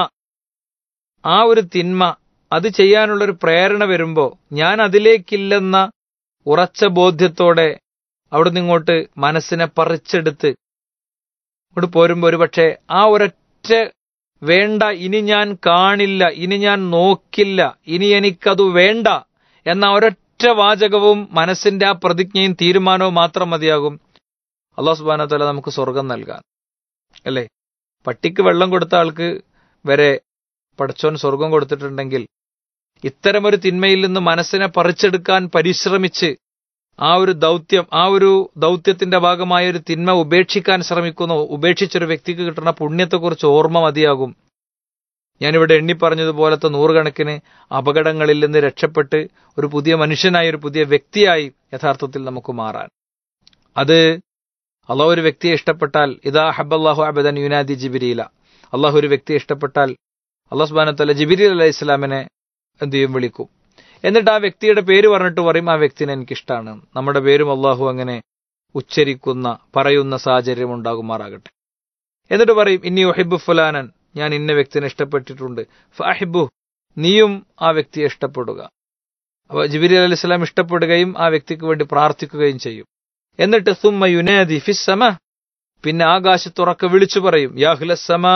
S1: ആ ഒരു തിന്മ അത് ചെയ്യാനുള്ളൊരു പ്രേരണ വരുമ്പോൾ ഞാൻ അതിലേക്കില്ലെന്ന ഉറച്ച ബോധ്യത്തോടെ അവിടുന്ന് ഇങ്ങോട്ട് മനസ്സിനെ പറിച്ചെടുത്ത് ഇങ്ങോട്ട് പോരുമ്പോൾ ഒരുപക്ഷെ ആ ഒരൊറ്റ വേണ്ട ഇനി ഞാൻ കാണില്ല ഇനി ഞാൻ നോക്കില്ല ഇനി എനിക്കത് വേണ്ട എന്ന ഒരൊറ്റ വാചകവും മനസ്സിന്റെ ആ പ്രതിജ്ഞയും തീരുമാനവും മാത്രം മതിയാകും അള്ളാഹു സുബാന തല നമുക്ക് സ്വർഗം നൽകാൻ അല്ലേ പട്ടിക്ക് വെള്ളം കൊടുത്ത ആൾക്ക് വരെ പടച്ചോൻ സ്വർഗം കൊടുത്തിട്ടുണ്ടെങ്കിൽ ഇത്തരമൊരു തിന്മയിൽ നിന്ന് മനസ്സിനെ പറിച്ചെടുക്കാൻ പരിശ്രമിച്ച് ആ ഒരു ദൗത്യം ആ ഒരു ദൗത്യത്തിന്റെ ഭാഗമായ ഒരു തിന്മ ഉപേക്ഷിക്കാൻ ശ്രമിക്കുന്ന ഉപേക്ഷിച്ചൊരു വ്യക്തിക്ക് കിട്ടുന്ന പുണ്യത്തെക്കുറിച്ച് ഓർമ്മ മതിയാകും ഞാനിവിടെ എണ്ണി പറഞ്ഞതുപോലത്തെ നൂറുകണക്കിന് അപകടങ്ങളിൽ നിന്ന് രക്ഷപ്പെട്ട് ഒരു പുതിയ മനുഷ്യനായി ഒരു പുതിയ വ്യക്തിയായി യഥാർത്ഥത്തിൽ നമുക്ക് മാറാൻ അത് അള്ളാഹു ഒരു വ്യക്തിയെ ഇഷ്ടപ്പെട്ടാൽ ഇതാ ഹബ്ബല്ലാഹു അബദൻ യുനാദി ജിബിരിയില അള്ളാഹു ഒരു വ്യക്തിയെ ഇഷ്ടപ്പെട്ടാൽ അള്ളാഹു സുബാനത്തല്ല ജിബിരി അലൈഹി ഇസ്ലാമിനെ എന്ത് ചെയ്യും വിളിക്കും എന്നിട്ട് ആ വ്യക്തിയുടെ പേര് പറഞ്ഞിട്ട് പറയും ആ വ്യക്തിനെ എനിക്കിഷ്ടമാണ് നമ്മുടെ പേരും അള്ളാഹു അങ്ങനെ ഉച്ചരിക്കുന്ന പറയുന്ന സാഹചര്യം ഉണ്ടാകുമാറാകട്ടെ എന്നിട്ട് പറയും ഇനി ഒഹിബു ഫുലാനൻ ഞാൻ ഇന്ന വ്യക്തിനെ ഇഷ്ടപ്പെട്ടിട്ടുണ്ട് ഫാഹിബു നീയും ആ വ്യക്തിയെ ഇഷ്ടപ്പെടുക അപ്പൊ ജിബിരി അലൈഹി സ്വലാം ഇഷ്ടപ്പെടുകയും ആ വ്യക്തിക്ക് വേണ്ടി പ്രാർത്ഥിക്കുകയും ചെയ്യും എന്നിട്ട് സുമ്മ യുനാദി ഫിസ്സമ പിന്നെ ആകാശത്തുറക്കെ വിളിച്ചു പറയും യാഹുലസമാ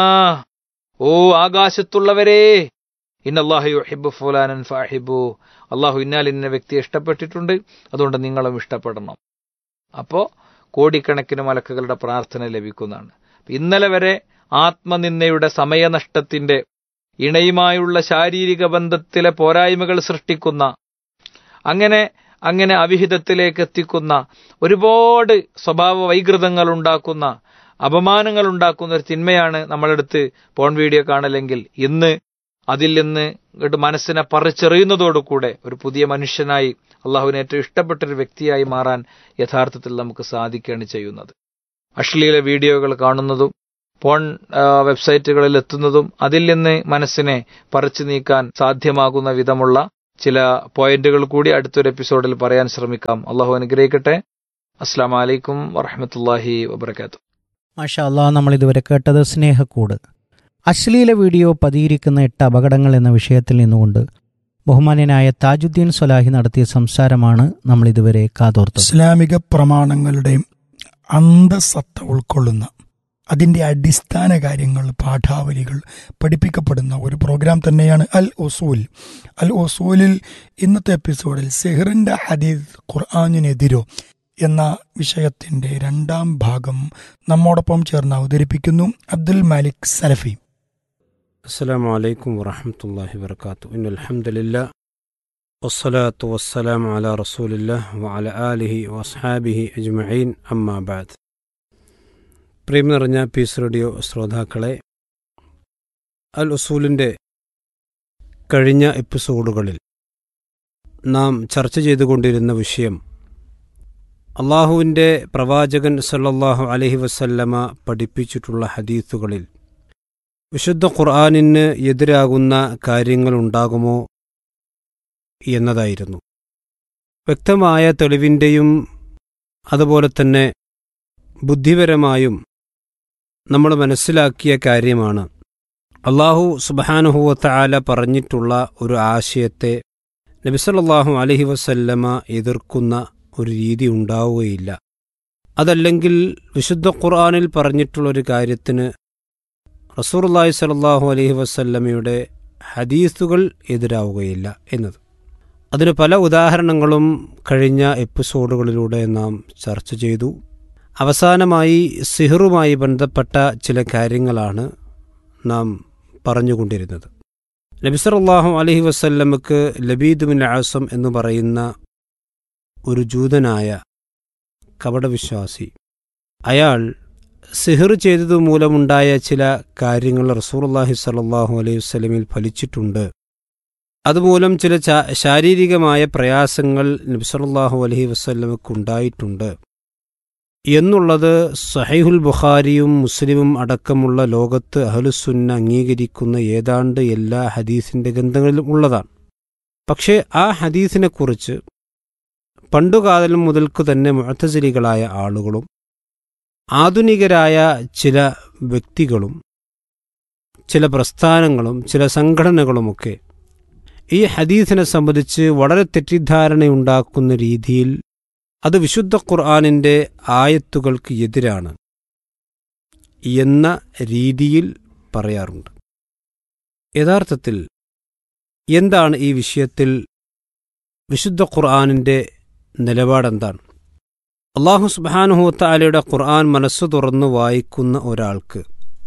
S1: ഓ ആകാശത്തുള്ളവരേ ഇന്നല്ലാഹു യുഹിബ്ബു ഫുലാനൻ ഫാഹിബു അള്ളാഹു ഇന്നാൽ ഇന്ന വ്യക്തിയെ ഇഷ്ടപ്പെട്ടിട്ടുണ്ട് അതുകൊണ്ട് നിങ്ങളും ഇഷ്ടപ്പെടണം അപ്പോ കോടിക്കണക്കിന് മലക്കുകളുടെ പ്രാർത്ഥന ലഭിക്കുന്നതാണ് ഇന്നലെ വരെ ആത്മനിന്ദയുടെ സമയനഷ്ടത്തിന്റെ ഇണയുമായുള്ള ശാരീരിക ബന്ധത്തിലെ പോരായ്മകൾ സൃഷ്ടിക്കുന്ന അങ്ങനെ അങ്ങനെ അവിഹിതത്തിലേക്ക് എത്തിക്കുന്ന ഒരുപാട് സ്വഭാവ വൈകൃതങ്ങൾ ഉണ്ടാക്കുന്ന അപമാനങ്ങൾ ഉണ്ടാക്കുന്ന ഒരു തിന്മയാണ് നമ്മളെടുത്ത് പോൺ വീഡിയോ കാണലെങ്കിൽ ഇന്ന് അതിൽ നിന്ന് ഇങ്ങോട്ട് മനസ്സിനെ പറിച്ചെറിയുന്നതോടുകൂടെ ഒരു പുതിയ മനുഷ്യനായി അള്ളാഹുവിന് ഏറ്റവും ഇഷ്ടപ്പെട്ട ഒരു വ്യക്തിയായി മാറാൻ യഥാർത്ഥത്തിൽ നമുക്ക് സാധിക്കുകയാണ് ചെയ്യുന്നത് അശ്ലീല വീഡിയോകൾ കാണുന്നതും പോൺ ആ, വെബ്സൈറ്റുകളിൽ എത്തുന്നതും അതിൽ നിന്ന് മനസ്സിനെ പറിച്ചു നീക്കാൻ സാധ്യമാകുന്ന വിധമുള്ള ചില പോയിന്റുകൾ കൂടി അടുത്തൊരു എപ്പിസോഡിൽ പറയാൻ ശ്രമിക്കാം അള്ളാഹു അനുഗ്രഹിക്കട്ടെ അസ്സാം വലൈക്കും വറഹമത്തല്ലാഹി വബർക്കാത്തു
S2: മാഷാ അല്ലാ നമ്മൾ ഇതുവരെ കേട്ടത് സ്നേഹക്കൂട് അശ്ലീല വീഡിയോ പതിയിരിക്കുന്ന എട്ട് അപകടങ്ങൾ എന്ന വിഷയത്തിൽ നിന്നുകൊണ്ട് ബഹുമാന്യനായ താജുദ്ദീൻ സ്വലാഹി നടത്തിയ സംസാരമാണ് നമ്മൾ ഇതുവരെ കാതോർത്തത്
S3: ഇസ്ലാമിക പ്രമാണങ്ങളുടെ അന്തസത്ത ഉൾക്കൊള്ളുന്ന അതിൻ്റെ അടിസ്ഥാന കാര്യങ്ങൾ പാഠാവലികൾ പഠിപ്പിക്കപ്പെടുന്ന ഒരു പ്രോഗ്രാം തന്നെയാണ് അൽ ഒസൂൽ അൽ ഒസൂലിൽ ഇന്നത്തെ എപ്പിസോഡിൽ സെഹറിൻ്റെ ഹദീദ് ഖുർആാനിനെതിരോ എന്ന വിഷയത്തിൻ്റെ രണ്ടാം ഭാഗം നമ്മോടൊപ്പം ചേർന്ന് അവതരിപ്പിക്കുന്നു അബ്ദുൽ മാലിക് സലഫി
S4: السلام عليكم ورحمة الله وبركاته إن الحمد لله والصلاة والسلام على رسول الله وعلى آله وأصحابه أجمعين أما بعد പ്രിയം നിറഞ്ഞ പീസ് റേഡിയോ ശ്രോതാക്കളെ അൽ ഉസൂലിൻ്റെ കഴിഞ്ഞ എപ്പിസോഡുകളിൽ നാം ചർച്ച ചെയ്തുകൊണ്ടിരുന്ന വിഷയം അള്ളാഹുവിൻ്റെ പ്രവാചകൻ സല്ലല്ലാഹു അലൈഹി വസല്ലമ പഠിപ്പിച്ചിട്ടുള്ള ഹദീസുകളിൽ വിശുദ്ധ ഖുർആാനിന് എതിരാകുന്ന കാര്യങ്ങളുണ്ടാകുമോ എന്നതായിരുന്നു വ്യക്തമായ തെളിവിൻ്റെയും അതുപോലെ തന്നെ ബുദ്ധിപരമായും നമ്മൾ മനസ്സിലാക്കിയ കാര്യമാണ് അള്ളാഹു സുബാനുഹുവത്ത ആല പറഞ്ഞിട്ടുള്ള ഒരു ആശയത്തെ നബിസല്ലാഹു അലഹി വസല്ലമ എതിർക്കുന്ന ഒരു രീതി ഉണ്ടാവുകയില്ല അതല്ലെങ്കിൽ വിശുദ്ധ ഖുർആാനിൽ പറഞ്ഞിട്ടുള്ള ഒരു കാര്യത്തിന് റസൂർല്ലാഹി സലാഹു അലഹി വസല്ലമയുടെ ഹദീസുകൾ എതിരാവുകയില്ല എന്നത് അതിന് പല ഉദാഹരണങ്ങളും കഴിഞ്ഞ എപ്പിസോഡുകളിലൂടെ നാം ചർച്ച ചെയ്തു അവസാനമായി സിഹറുമായി ബന്ധപ്പെട്ട ചില കാര്യങ്ങളാണ് നാം പറഞ്ഞുകൊണ്ടിരുന്നത് നബിസറല്ലാഹു അലഹി വസല്ലമക്ക് ലബീദ് ബിൻ ആസം എന്ന് പറയുന്ന ഒരു ജൂതനായ കപടവിശ്വാസി അയാൾ സിഹർ ചെയ്തതു മൂലമുണ്ടായ ചില കാര്യങ്ങൾ റസൂർല്ലാഹി സല്ലാഹു അലൈഹി വസ്ലമിൽ ഫലിച്ചിട്ടുണ്ട് അതുമൂലം ചില ചാ- ശാരീരികമായ പ്രയാസങ്ങൾ നബ്സല്ലാഹു അലഹി വസ്ല്ലമക്കുണ്ടായിട്ടുണ്ട് എന്നുള്ളത് സഹൈഹുൽ ബുഖാരിയും മുസ്ലിമും അടക്കമുള്ള ലോകത്ത് അഹലുസുന്ന അംഗീകരിക്കുന്ന ഏതാണ്ട് എല്ലാ ഹദീസിന്റെ ഗ്രന്ഥങ്ങളിലും ഉള്ളതാണ് പക്ഷേ ആ ഹദീസിനെക്കുറിച്ച് പണ്ടുകാലം മുതൽക്കു തന്നെ മുഴത്തസിലികളായ ആളുകളും ആധുനികരായ ചില വ്യക്തികളും ചില പ്രസ്ഥാനങ്ങളും ചില സംഘടനകളുമൊക്കെ ഈ ഹദീസിനെ സംബന്ധിച്ച് വളരെ തെറ്റിദ്ധാരണയുണ്ടാക്കുന്ന രീതിയിൽ അത് വിശുദ്ധ ഖുർആാനിൻ്റെ ആയത്തുകൾക്ക് എതിരാണ് എന്ന രീതിയിൽ പറയാറുണ്ട് യഥാർത്ഥത്തിൽ എന്താണ് ഈ വിഷയത്തിൽ വിശുദ്ധ ഖുർആാനിൻ്റെ നിലപാടെന്താണ് അള്ളാഹു സുബാനുഹൂത്താലയുടെ ഖുർആൻ മനസ്സു തുറന്നു വായിക്കുന്ന ഒരാൾക്ക്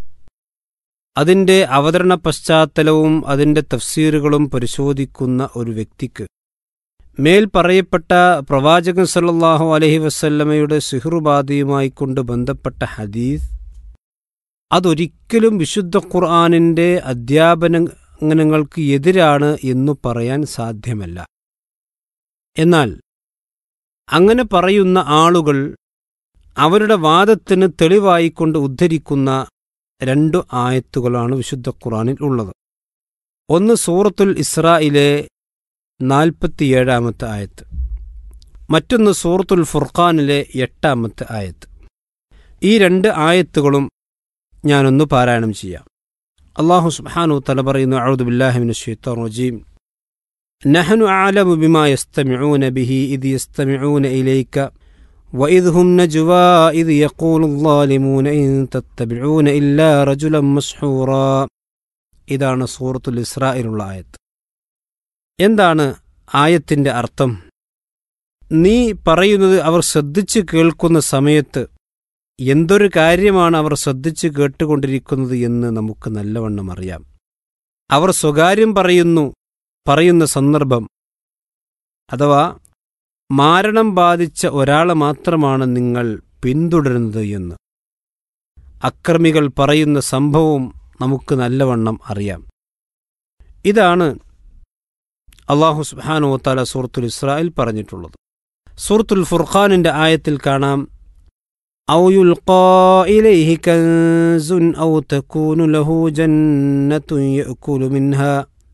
S4: അതിൻ്റെ അവതരണ പശ്ചാത്തലവും അതിൻ്റെ തഫ്സീറുകളും പരിശോധിക്കുന്ന ഒരു വ്യക്തിക്ക് മേൽ പറയപ്പെട്ട പ്രവാചകൻ സല്ലല്ലാഹു അലഹി വസല്ലമയുടെ സിഹ്റുബാധയുമായി കൊണ്ട് ബന്ധപ്പെട്ട ഹദീസ് അതൊരിക്കലും വിശുദ്ധ ഖുർആാനിൻ്റെ അധ്യാപനങ്ങൾക്ക് എതിരാണ് എന്നു പറയാൻ സാധ്യമല്ല എന്നാൽ അങ്ങനെ പറയുന്ന ആളുകൾ അവരുടെ വാദത്തിന് തെളിവായിക്കൊണ്ട് ഉദ്ധരിക്കുന്ന രണ്ടു ആയത്തുകളാണ് വിശുദ്ധ ഖുറാനിൽ ഉള്ളത് ഒന്ന് സൂറത്തുൽ ഇസ്രായിലെ നാൽപ്പത്തിയേഴാമത്തെ ആയത്ത് മറ്റൊന്ന് സൂറത്തുൽ ഫുർഖാനിലെ എട്ടാമത്തെ ആയത്ത് ഈ രണ്ട് ആയത്തുകളും ഞാനൊന്ന് പാരായണം ചെയ്യാം അള്ളാഹു സുബ്ഹാനു തല പറയുന്നു അഴുദു ബില്ലാഹിമിൻ ഷെയ്ത്താൻ റജീം نحن أعلم بما يستمعون به إذ يستمعون إليك وإذ هم نجوى إذ يقول الظالمون إن تتبعون إلا رجلا مسحورا ഇതാണ് സൂറത്തുൽ ഇസ്രായിലുള്ള ആയത്ത് എന്താണ് ആയത്തിന്റെ അർത്ഥം നീ പറയുന്നത് അവർ ശ്രദ്ധിച്ചു കേൾക്കുന്ന സമയത്ത് എന്തൊരു കാര്യമാണ് അവർ ശ്രദ്ധിച്ചു കേട്ടുകൊണ്ടിരിക്കുന്നത് എന്ന് നമുക്ക് നല്ലവണ്ണം അറിയാം അവർ സ്വകാര്യം പറയുന്നു പറയുന്ന സന്ദർഭം അഥവാ മാരണം ബാധിച്ച ഒരാളെ മാത്രമാണ് നിങ്ങൾ പിന്തുടരുന്നത് എന്ന് അക്രമികൾ പറയുന്ന സംഭവവും നമുക്ക് നല്ലവണ്ണം അറിയാം ഇതാണ് അള്ളാഹു സുബ്ഹാനു താല സൂറത്തുൽ ഇസ്രായേൽ പറഞ്ഞിട്ടുള്ളത് സൂറത്തുൽ ഫുർഖാനിന്റെ ആയത്തിൽ കാണാം أو يلقى إليه كنز أو تكون له جنة يأكل منها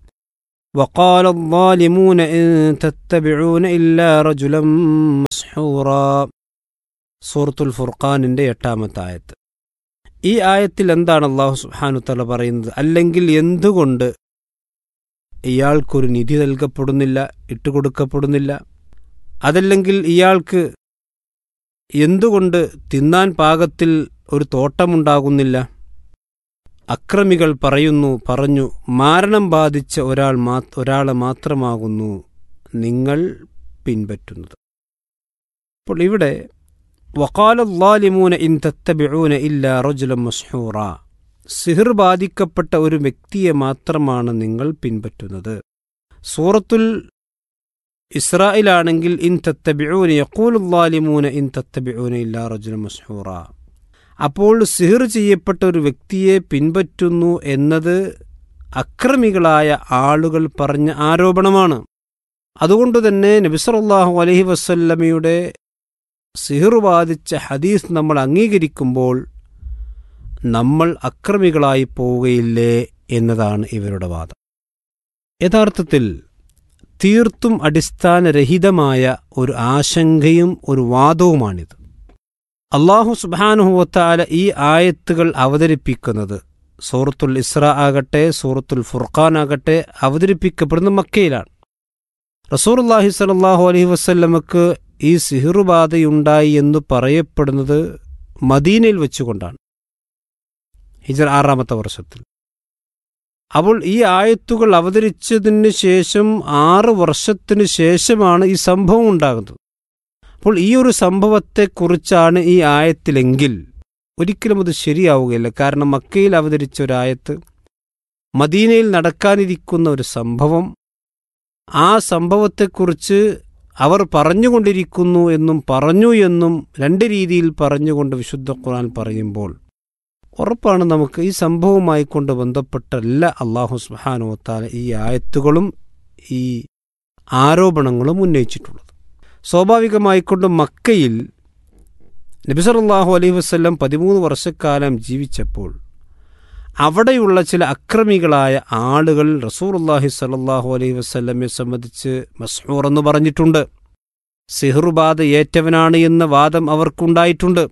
S4: وقال الظالمون إن تتبعون إلا رجلا مسحورا സൂറത്തുൽ ഫുർഖാനിന്റെ എട്ടാമത്തെ ആയത്ത് ഈ ആയത്തിൽ എന്താണ് അള്ളാഹു സുബ്ഹാനു തല പറയുന്നത് അല്ലെങ്കിൽ എന്തുകൊണ്ട് ഇയാൾക്കൊരു നിധി നൽകപ്പെടുന്നില്ല ഇട്ടുകൊടുക്കപ്പെടുന്നില്ല അതല്ലെങ്കിൽ ഇയാൾക്ക് എന്തുകൊണ്ട് തിന്നാൻ പാകത്തിൽ ഒരു തോട്ടമുണ്ടാകുന്നില്ല അക്രമികൾ പറയുന്നു പറഞ്ഞു മാരണം ബാധിച്ച ഒരാൾ മാ ഒരാളെ മാത്രമാകുന്നു നിങ്ങൾ പിൻപറ്റുന്നത് അപ്പോൾ ഇവിടെ വക്കാലുല്ലാലിമൂന ഇൻ തത്തബിഊന ഇല്ല റജുലം മസ്ഹൂറ സിഹിർ ബാധിക്കപ്പെട്ട ഒരു വ്യക്തിയെ മാത്രമാണ് നിങ്ങൾ പിൻപറ്റുന്നത് സൂറത്തുൽ ഇസ്രായിലാണെങ്കിൽ ഇൻ തത്തബിഊന യക്കൂലുല്ലാലിമൂന ഇൻ തത്തബിഊന ഇല്ല റജുലം മസ്ഹൂറ അപ്പോൾ സിഹിർ ചെയ്യപ്പെട്ട ഒരു വ്യക്തിയെ പിൻപറ്റുന്നു എന്നത് അക്രമികളായ ആളുകൾ പറഞ്ഞ ആരോപണമാണ് അതുകൊണ്ട് തന്നെ നബിസറല്ലാഹു അലഹി വസല്ലമയുടെ സിഹിർ ബാധിച്ച ഹദീസ് നമ്മൾ അംഗീകരിക്കുമ്പോൾ നമ്മൾ അക്രമികളായി പോവുകയില്ലേ എന്നതാണ് ഇവരുടെ വാദം യഥാർത്ഥത്തിൽ തീർത്തും അടിസ്ഥാനരഹിതമായ ഒരു ആശങ്കയും ഒരു വാദവുമാണിത് അള്ളാഹു സുബാനുഹുവത്താല ഈ ആയത്തുകൾ അവതരിപ്പിക്കുന്നത് സൂറത്തുൽ ഇസ്ര ആകട്ടെ സൂറത്തുൽ ഫുർഖാൻ ആകട്ടെ അവതരിപ്പിക്കപ്പെടുന്ന മക്കയിലാണ് റസൂർല്ലാഹി സലാഹു അലഹി വസ്ല്ലമക്ക് ഈ സിഹിറുബാധയുണ്ടായി എന്ന് പറയപ്പെടുന്നത് മദീനയിൽ വെച്ചുകൊണ്ടാണ് ഹിജർ ആറാമത്തെ വർഷത്തിൽ അപ്പോൾ ഈ ആയത്തുകൾ അവതരിച്ചതിന് ശേഷം ആറ് വർഷത്തിനു ശേഷമാണ് ഈ സംഭവം ഉണ്ടാകുന്നത് അപ്പോൾ ഈ ഒരു സംഭവത്തെക്കുറിച്ചാണ് ഈ ആയത്തിലെങ്കിൽ ഒരിക്കലും അത് ശരിയാവുകയില്ല കാരണം മക്കയിൽ അവതരിച്ച ഒരായത്ത് മദീനയിൽ നടക്കാനിരിക്കുന്ന ഒരു സംഭവം ആ സംഭവത്തെക്കുറിച്ച് അവർ പറഞ്ഞുകൊണ്ടിരിക്കുന്നു എന്നും പറഞ്ഞു എന്നും രണ്ട് രീതിയിൽ പറഞ്ഞുകൊണ്ട് വിശുദ്ധ ഖുർആൻ പറയുമ്പോൾ ഉറപ്പാണ് നമുക്ക് ഈ സംഭവവുമായി കൊണ്ട് ബന്ധപ്പെട്ടല്ല അള്ളാഹു സുഹാനുവത്താല ഈ ആയത്തുകളും ഈ ആരോപണങ്ങളും ഉന്നയിച്ചിട്ടുള്ളത് സ്വാഭാവികമായിക്കൊണ്ട് മക്കയിൽ നബിസറല്ലാഹു അലൈഹി വസ്ല്ലം പതിമൂന്ന് വർഷക്കാലം ജീവിച്ചപ്പോൾ അവിടെയുള്ള ചില അക്രമികളായ ആളുകൾ റസൂർല്ലാഹി സല്ലാഹു അലൈഹി വസ്ല്ലമെ സംബന്ധിച്ച് മസ്ഹൂർ എന്ന് പറഞ്ഞിട്ടുണ്ട് സിഹുർബാധ ഏറ്റവനാണ് എന്ന വാദം അവർക്കുണ്ടായിട്ടുണ്ട്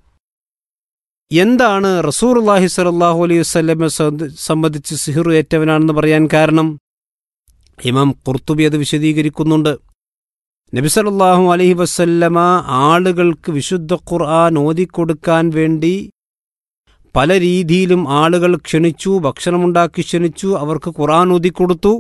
S4: എന്താണ് റസൂർല്ലാഹി സലാഹു അലൈഹി വസ്ല്ലമെ സംബന്ധിച്ച് സിഹിർ ഏറ്റവനാണെന്ന് പറയാൻ കാരണം ഇമാം കുർത്തുബി അത് വിശദീകരിക്കുന്നുണ്ട് നബിസലല്ലാഹു അലൈഹി വസല്ലമ ആളുകൾക്ക് വിശുദ്ധ ഖുർആൻ ഓതിക്കൊടുക്കാൻ വേണ്ടി പല രീതിയിലും ആളുകൾ ക്ഷണിച്ചു ഭക്ഷണമുണ്ടാക്കി ക്ഷണിച്ചു അവർക്ക് ഖുർആൻ ഓതിക്കൊടുത്തു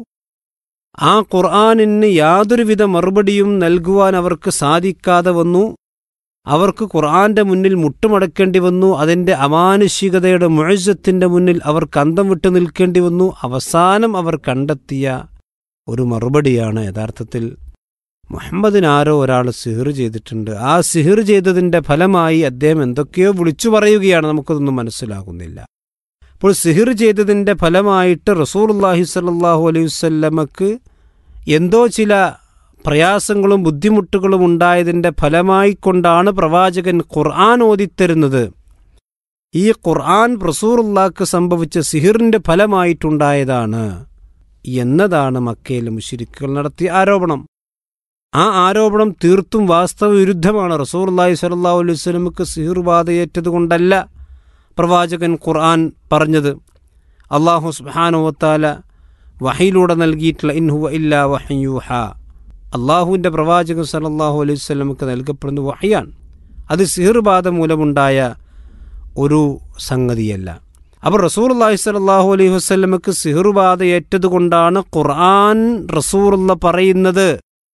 S4: ആ ഖുർആനിന് യാതൊരുവിധ മറുപടിയും നൽകുവാൻ അവർക്ക് സാധിക്കാതെ വന്നു അവർക്ക് ഖുർആന്റെ മുന്നിൽ മുട്ടുമടക്കേണ്ടി വന്നു അതിന്റെ അമാനുഷികതയുടെ മുഴജത്തിന്റെ മുന്നിൽ അവർക്ക് അന്തം വിട്ടു നിൽക്കേണ്ടി വന്നു അവസാനം അവർ കണ്ടെത്തിയ ഒരു മറുപടിയാണ് യഥാർത്ഥത്തിൽ മുഹമ്മദിന് ആരോ ഒരാൾ സിഹിർ ചെയ്തിട്ടുണ്ട് ആ സിഹിർ ചെയ്തതിന്റെ ഫലമായി അദ്ദേഹം എന്തൊക്കെയോ വിളിച്ചു പറയുകയാണ് നമുക്കതൊന്നും മനസ്സിലാകുന്നില്ല അപ്പോൾ സിഹിർ ചെയ്തതിന്റെ ഫലമായിട്ട് റസൂർല്ലാഹി സല്ലാഹു അലൈഹി വല്ലമക്ക് എന്തോ ചില പ്രയാസങ്ങളും ബുദ്ധിമുട്ടുകളും ഉണ്ടായതിന്റെ ഫലമായിക്കൊണ്ടാണ് പ്രവാചകൻ ഖുർആൻ ഓതിത്തരുന്നത് ഈ ഖുർആൻ റസൂറുല്ലാക്ക് സംഭവിച്ച സിഹിറിന്റെ ഫലമായിട്ടുണ്ടായതാണ് എന്നതാണ് മക്കയിലെ മുഷിരിക്കുകൾ നടത്തിയ ആരോപണം ആ ആരോപണം തീർത്തും വാസ്തവവിരുദ്ധമാണ് റസൂർല്ലാഹി സലാഹു അലൈഹി സ്വലമുക്ക് സിഹിർബാധയേറ്റതുകൊണ്ടല്ല പ്രവാചകൻ ഖുർആൻ പറഞ്ഞത് അള്ളാഹു സുബാനുവത്താല വഹയിലൂടെ നൽകിയിട്ടുള്ള ഇൻഹുവ ഇല്ല വഹയൂഹ അള്ളാഹുവിൻ്റെ പ്രവാചകൻ സലല്ലാഹു അലൈഹി സ്വലമുക്ക് നൽകപ്പെടുന്ന വഹയാണ് അത് സിഹിർബാധ മൂലമുണ്ടായ ഒരു സംഗതിയല്ല അപ്പോൾ റസൂർ അള്ളാഹി സലാഹു അലൈഹി വസ്ലമക്ക് സിഹിർബാധ ഏറ്റതുകൊണ്ടാണ് ഖുർആൻ റസൂറുള്ള പറയുന്നത്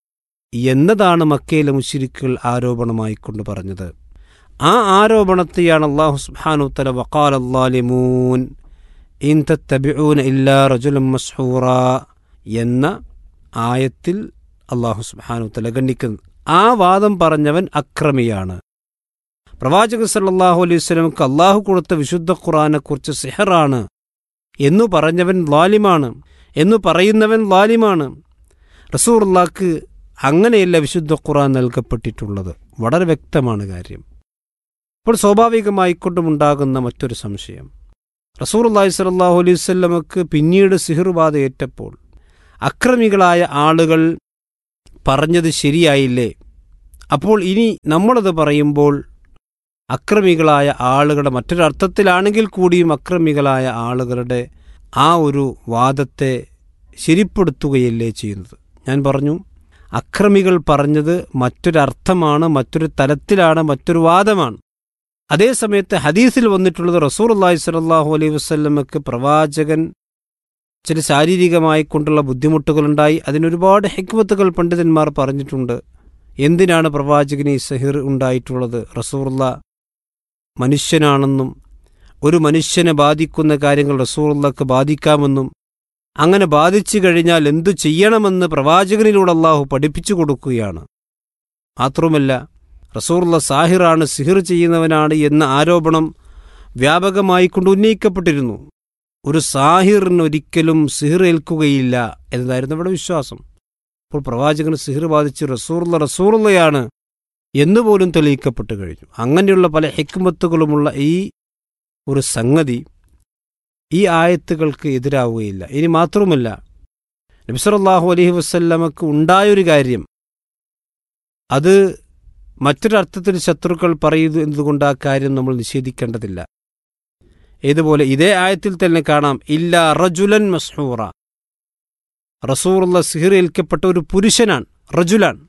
S4: എന്നതാണ് മക്കയിലെ മുഷിരിക്കുകൾ ആരോപണമായി കൊണ്ട് പറഞ്ഞത് ആ ആരോപണത്തെയാണ് അള്ളാഹു സുബ്ഹാനു തല വക്കാൽ അള്ളാലിമൂൻ ഇൻ തത്തബിഊന ഇല്ലാ റജുലം മസ്ഹൂറ എന്ന ആയത്തിൽ അള്ളാഹു സുബ്ഹാനു തല ഖണ്ഡിക്കുന്നത് ആ വാദം പറഞ്ഞവൻ അക്രമിയാണ് പ്രവാചകൻ സല്ലാഹു അലൈഹി സ്വലമുക്ക് അള്ളാഹു കൊടുത്ത വിശുദ്ധ ഖുറാനെക്കുറിച്ച് സിഹറാണ് എന്നു പറഞ്ഞവൻ ലാലിമാണ് എന്നു പറയുന്നവൻ ലാലിമാണ് റസൂർല്ലാക്ക് അങ്ങനെയല്ല വിശുദ്ധ ഖുറാൻ നൽകപ്പെട്ടിട്ടുള്ളത് വളരെ വ്യക്തമാണ് കാര്യം ഇപ്പോൾ സ്വാഭാവികമായിക്കൊണ്ടുമുണ്ടാകുന്ന മറ്റൊരു സംശയം റസൂർ അള്ളാഹി സ്വല്ലല്ലാഹു അലൈഹി വസല്ലമക്ക് പിന്നീട് സിഹിർ ബാധ ഏറ്റപ്പോൾ അക്രമികളായ ആളുകൾ പറഞ്ഞത് ശരിയായില്ലേ അപ്പോൾ ഇനി നമ്മളത് പറയുമ്പോൾ അക്രമികളായ ആളുകളുടെ മറ്റൊരർത്ഥത്തിലാണെങ്കിൽ കൂടിയും അക്രമികളായ ആളുകളുടെ ആ ഒരു വാദത്തെ ശരിപ്പെടുത്തുകയല്ലേ ചെയ്യുന്നത് ഞാൻ പറഞ്ഞു അക്രമികൾ പറഞ്ഞത് മറ്റൊരർത്ഥമാണ് മറ്റൊരു തലത്തിലാണ് മറ്റൊരു വാദമാണ് അതേസമയത്ത് ഹദീസിൽ വന്നിട്ടുള്ളത് റസൂർ അള്ളാഹി സ്വല്ലല്ലാഹു അലൈഹി വസ്ല്ലമക്ക് പ്രവാചകൻ ചില ശാരീരികമായി കൊണ്ടുള്ള ബുദ്ധിമുട്ടുകളുണ്ടായി അതിനൊരുപാട് ഹിക്മത്തുകൾ പണ്ഡിതന്മാർ പറഞ്ഞിട്ടുണ്ട് എന്തിനാണ് പ്രവാചകന് ഈ സഹിർ ഉണ്ടായിട്ടുള്ളത് റസൂറുള്ള മനുഷ്യനാണെന്നും ഒരു മനുഷ്യനെ ബാധിക്കുന്ന കാര്യങ്ങൾ റസൂറുള്ളക്ക് ബാധിക്കാമെന്നും അങ്ങനെ ബാധിച്ചു കഴിഞ്ഞാൽ എന്തു ചെയ്യണമെന്ന് പ്രവാചകനിലൂടെ അള്ളാഹു പഠിപ്പിച്ചു കൊടുക്കുകയാണ് മാത്രമല്ല റസൂറുള്ള സാഹിറാണ് സിഹിർ ചെയ്യുന്നവനാണ് എന്ന ആരോപണം വ്യാപകമായി കൊണ്ട് ഉന്നയിക്കപ്പെട്ടിരുന്നു ഒരു സാഹിറിന് ഒരിക്കലും സിഹിർ ഏൽക്കുകയില്ല എന്നതായിരുന്നു അവിടെ വിശ്വാസം അപ്പോൾ പ്രവാചകന് സിഹിർ ബാധിച്ച് റസൂറുള്ള റസൂറുള്ളയാണ് എന്നുപോലും തെളിയിക്കപ്പെട്ടു കഴിഞ്ഞു അങ്ങനെയുള്ള പല ഹിക്മത്തുകളുമുള്ള ഈ ഒരു സംഗതി ഈ ആയത്തുകൾക്ക് എതിരാവുകയില്ല ഇനി മാത്രവുമല്ല നബിസറല്ലാഹു അലഹി വസ്ല്ലമക്ക് ഉണ്ടായൊരു കാര്യം അത് മറ്റൊരർത്ഥത്തിൽ ശത്രുക്കൾ പറയുന്നു എന്നതുകൊണ്ട് ആ കാര്യം നമ്മൾ നിഷേധിക്കേണ്ടതില്ല ഇതുപോലെ ഇതേ ആയത്തിൽ തന്നെ കാണാം ഇല്ല റജുലൻ മസ്ഹൂറ റസൂറുള്ള സിഹിർ ഏൽക്കപ്പെട്ട ഒരു പുരുഷനാണ് റജുലാൻ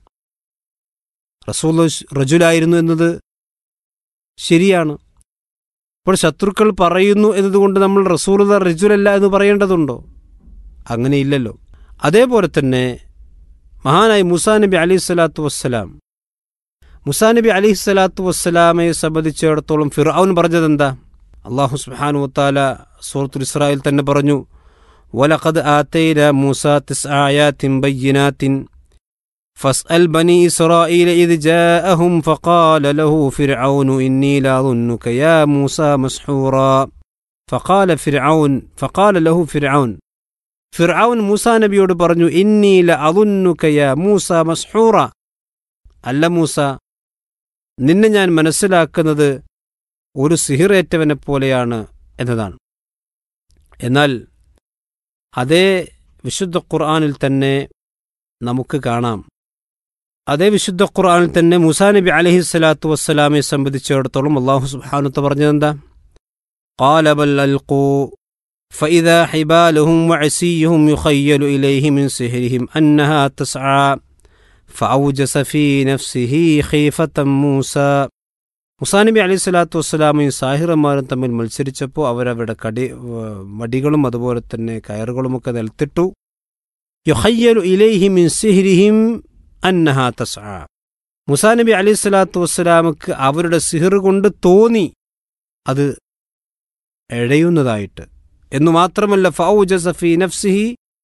S4: റസൂൽ റജുലായിരുന്നു എന്നത് ശരിയാണ് ഇപ്പോൾ ശത്രുക്കൾ പറയുന്നു എന്നതുകൊണ്ട് നമ്മൾ റസൂലുള്ള റജുലല്ല എന്ന് പറയേണ്ടതുണ്ടോ അങ്ങനെയില്ലല്ലോ അതേപോലെ തന്നെ മഹാനായി മുസാ നബി അലൈഹി സ്വലാത്തു വസ്സലാം മുസാ നബി അലൈഹി സ്വലാത്തു വസ്സലാമയെ സംബന്ധിച്ചിടത്തോളം ഫിറൌൻ പറഞ്ഞതെന്താ അള്ളാഹു സുബ്ഹാനു വത്താല സൂറത്തുൽ ഇസ്രായേൽ തന്നെ പറഞ്ഞു വലഖദ് ആതൈന മൂസ തിസ്ആയാത്തിൻ ബയ്യിനാത്തിൻ فاسأل بني إسرائيل إذ جاءهم فقال له فرعون إني لأظنك يا موسى مسحورا فقال فرعون فقال له فرعون ഫിർഔൻ മൂസ നബിയോട് പറഞ്ഞു ഇന്നി ലഅظنك മൂസ മസ്ഹൂറ അല്ല മൂസ നിന്നെ ഞാൻ മനസ്സിലാക്കുന്നത് ഒരു സിഹിറേറ്റവനെ പോലെയാണ് എന്നതാണ് എന്നാൽ അതേ വിശുദ്ധ ഖുർആനിൽ തന്നെ നമുക്ക് കാണാം അതേ വിശുദ്ധ ഖുർആനിൽ തന്നെ മുസാ നബി അലഹി സ്വലാത്തു വസ്സലാമെ സംബന്ധിച്ചിടത്തോളം അള്ളാഹു സുബ്ഹാനത്ത് പറഞ്ഞതെന്താ قال بل ألقوا فإذا حبالهم وعسيهم يخيل إليه من سحرهم أنها تسعى فأوجس في نفسه خيفة موسى മുസാ നബി അലൈഹി സ്വലാത്തു വസ്സലാമയും സാഹിറന്മാരും തമ്മിൽ മത്സരിച്ചപ്പോൾ അവരവരുടെ കടി വടികളും അതുപോലെ തന്നെ കയറുകളുമൊക്കെ നിലത്തിട്ടു യുഹയ്യലു ഇലൈഹി മിൻ സിഹ്രിഹിം അന്നഹ തസ്ആ മുസാ നബി അലൈഹി സ്വലാത്തു വസ്സലാമക്ക് അവരുടെ സിഹിർ കൊണ്ട് തോന്നി അത് എഴയുന്നതായിട്ട് എന്നു മാത്രമല്ല ഫൗജസ ഫീ നഫ്സിഹി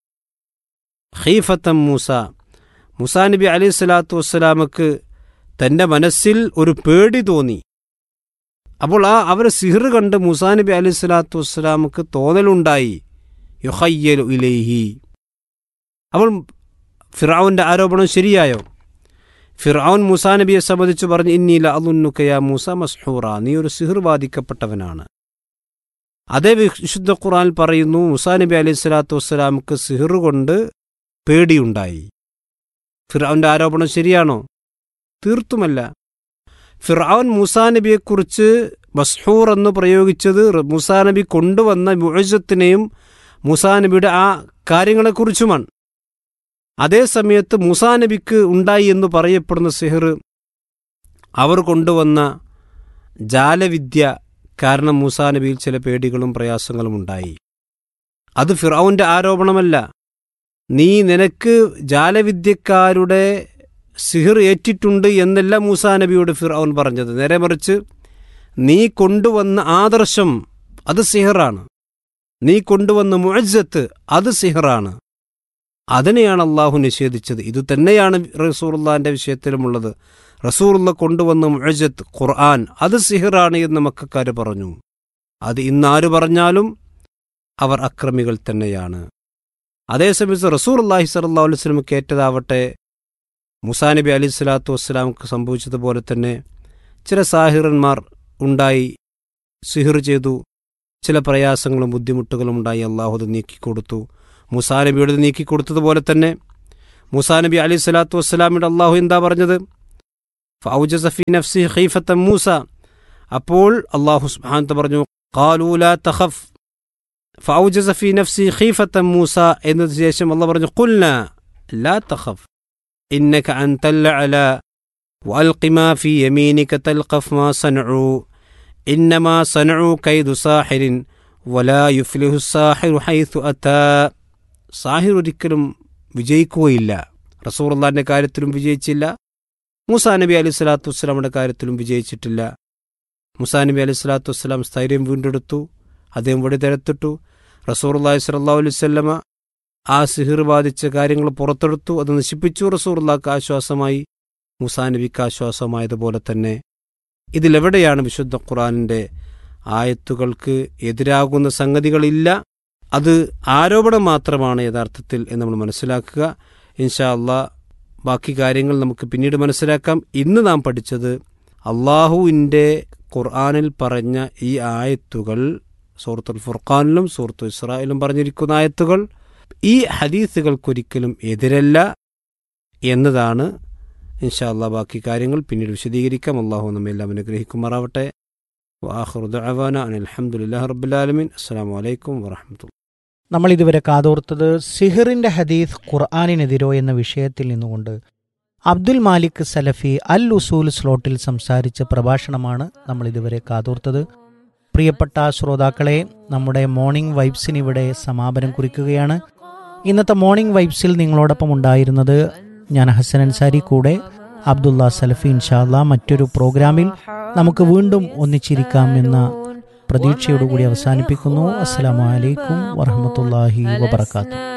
S4: ഖീഫത്തം മൂസ മുസാ നബി അലൈഹി സ്വലാത്തു വസ്സലാമക്ക് തന്റെ മനസ്സിൽ ഒരു പേടി തോന്നി അപ്പോൾ ആ അവരെ സിഹിർ കണ്ട് മുസാ നബി അലൈഹി സ്വലാത്തു വസ്സലാമക്ക് തോന്നലുണ്ടായി യുഹയ്യലു ഇലൈഹി അപ്പോൾ ഫിറാവുന്റെ ആരോപണം ശരിയായോ ഫിറാവുൻ മുസാ നബിയെ സംബന്ധിച്ച് പറഞ്ഞു ഇന്നീല അലുന്നുക്കയ മൂസ മസ്ഹൂറ നീ ഒരു സിഹിർ ബാധിക്കപ്പെട്ടവനാണ് അതേ വിശുദ്ധ ഖുറാൻ പറയുന്നു മുസാ നബി അലൈഹി സ്വലാത്തു വസ്സലാമക്ക് സിഹിർ കൊണ്ട് പേടിയുണ്ടായി ഫിറാവുന്റെ ആരോപണം ശരിയാണോ തീർത്തുമല്ല ഫിറാവൻ മൂസാ നബിയെക്കുറിച്ച് മസ്ഹൂർ എന്ന് പ്രയോഗിച്ചത് മൂസാ നബി കൊണ്ടുവന്ന മുഴജത്തിനെയും മൂസാ നബിയുടെ ആ കാര്യങ്ങളെക്കുറിച്ചുമാണ് അതേ സമയത്ത് മൂസാ നബിക്ക് ഉണ്ടായി എന്ന് പറയപ്പെടുന്ന സിഹർ അവർ കൊണ്ടുവന്ന ജാലവിദ്യ കാരണം മൂസാ നബിയിൽ ചില പേടികളും പ്രയാസങ്ങളും ഉണ്ടായി അത് ഫിറൌന്റെ ആരോപണമല്ല നീ നിനക്ക് ജാലവിദ്യക്കാരുടെ സിഹിർ ഏറ്റിട്ടുണ്ട് എന്നല്ല മൂസാ നബിയോട് ഫിറൌൻ പറഞ്ഞത് നേരെ മറിച്ച് നീ കൊണ്ടുവന്ന ആദർശം അത് സിഹറാണ് നീ കൊണ്ടുവന്ന മുഴജത്ത് അത് സിഹറാണ് അതിനെയാണ് അള്ളാഹു നിഷേധിച്ചത് ഇത് തന്നെയാണ് റസൂറുല്ലാന്റെ വിഷയത്തിലുമുള്ളത് റസൂറുള്ള കൊണ്ടുവന്ന മുഴജത്ത് ഖുർആൻ അത് സിഹിറാണ് എന്ന് മക്കാര് പറഞ്ഞു അത് ഇന്നാര് പറഞ്ഞാലും അവർ അക്രമികൾ തന്നെയാണ് അതേസമയത്ത് റസൂർ അള്ളാഹി സല്ലാ അലുസ്ലം കേറ്റതാവട്ടെ മുസാ നബി അലി സ്വലാത്തു വസ്സലാമക്ക് സംഭവിച്ചതുപോലെ തന്നെ ചില സാഹിറന്മാർ ഉണ്ടായി സിഹിർ ചെയ്തു ചില പ്രയാസങ്ങളും ബുദ്ധിമുട്ടുകളും ഉണ്ടായി അള്ളാഹു അത് നീക്കിക്കൊടുത്തു മുസാ നബിയോട് നീക്കിക്കൊടുത്തതുപോലെ തന്നെ മുസാ നബി അലി സ്വലാത്തു വസ്സലാമിയുടെ അള്ളാഹു എന്താ പറഞ്ഞത് ഫൗജ സഫി നഫ്സി ഖീഫത്ത മൂസ അപ്പോൾ അള്ളാഹു സുബ്ഹാനത്ത് പറഞ്ഞു ഖാലൂല തഖഫ് ഫൗജ സഫി നഫ്സി ഖീഫത്ത മൂസ എന്നതിന് ശേഷം അള്ളാഹ് പറഞ്ഞു ഖുൽന ലാ തഖഫ് ഇന്നക അൻതൽ അല وألق ما في يمينك تلقف ما صنعوا إنما صنعوا كيد ساحر ولا يفلح الساحر حيث أتى സാഹിർ ഒരിക്കലും വിജയിക്കുകയില്ല റസൂറുള്ളാന്റെ കാര്യത്തിലും വിജയിച്ചില്ല മൂസാ നബി അലി സ്വലാത്തു വസ്സലാമിന്റെ കാര്യത്തിലും വിജയിച്ചിട്ടില്ല മുസാ നബി അലി സ്വലാത്തു വസ്സലാം സ്ഥൈര്യം വീണ്ടെടുത്തു അദ്ദേഹം വഴി തിരത്തിട്ടു റസൂറുല്ലാഹി സ്വല്ലല്ലാഹു അലൈഹി വസല്ലമ ആ സിഹിർ ബാധിച്ച കാര്യങ്ങൾ പുറത്തെടുത്തു അത് നശിപ്പിച്ചു റസൂറുല്ലാക്ക് ആശ്വാസമായി മുസാ നബിക്ക് ആശ്വാസമായതുപോലെ തന്നെ ഇതിലെവിടെയാണ് വിശുദ്ധ ഖുറാനിന്റെ ആയത്തുകൾക്ക് എതിരാകുന്ന സംഗതികളില്ല അത് ആരോപണം മാത്രമാണ് യഥാർത്ഥത്തിൽ എന്ന് നമ്മൾ മനസ്സിലാക്കുക ഇൻഷാ അള്ളാ ബാക്കി കാര്യങ്ങൾ നമുക്ക് പിന്നീട് മനസ്സിലാക്കാം ഇന്ന് നാം പഠിച്ചത് അള്ളാഹുവിൻ്റെ ഖുർആാനിൽ പറഞ്ഞ ഈ ആയത്തുകൾ സൂറത്തുൽ ഫുർഖാനിലും സൂറത്തു ഇസ്രായേലും പറഞ്ഞിരിക്കുന്ന ആയത്തുകൾ ഈ ഹദീസുകൾക്കൊരിക്കലും എതിരല്ല എന്നതാണ് ഇൻഷാ അള്ളാ ബാക്കി കാര്യങ്ങൾ പിന്നീട് വിശദീകരിക്കാം അള്ളാഹു നമ്മെല്ലാം അനുഗ്രഹിക്കുമാറാവട്ടെ വാഹുർ ദഅവാന അനിൽ അൽഹംദുലില്ലാഹി റബ്ബിൽ ആലമീൻ അസ്സലാമു അലൈക്കും വറഹ്മത്തുള്ളാഹി
S2: നമ്മൾ ഇതുവരെ കാതോർത്തത് സിഹിറിന്റെ ഹദീസ് ഖുർആാനിനെതിരോ എന്ന വിഷയത്തിൽ നിന്നുകൊണ്ട് അബ്ദുൽ മാലിക് സലഫി അൽ ഉസൂൽ സ്ലോട്ടിൽ സംസാരിച്ച പ്രഭാഷണമാണ് നമ്മൾ ഇതുവരെ കാതോർത്തത് പ്രിയപ്പെട്ട ശ്രോതാക്കളെ നമ്മുടെ മോർണിംഗ് വൈബ്സിന് ഇവിടെ സമാപനം കുറിക്കുകയാണ് ഇന്നത്തെ മോർണിംഗ് വൈബ്സിൽ നിങ്ങളോടൊപ്പം ഉണ്ടായിരുന്നത് ഞാൻ ഹസൻ അൻസാരി കൂടെ അബ്ദുള്ള സലഫി ഇൻഷാല്ല മറ്റൊരു പ്രോഗ്രാമിൽ നമുക്ക് വീണ്ടും ഒന്നിച്ചിരിക്കാം എന്ന പ്രതീക്ഷയോടുകൂടി അവസാനിപ്പിക്കുന്നു അസ്സലാമു അലൈക്കും വറഹമത്തല്ലാഹി വബർക്കാത്തു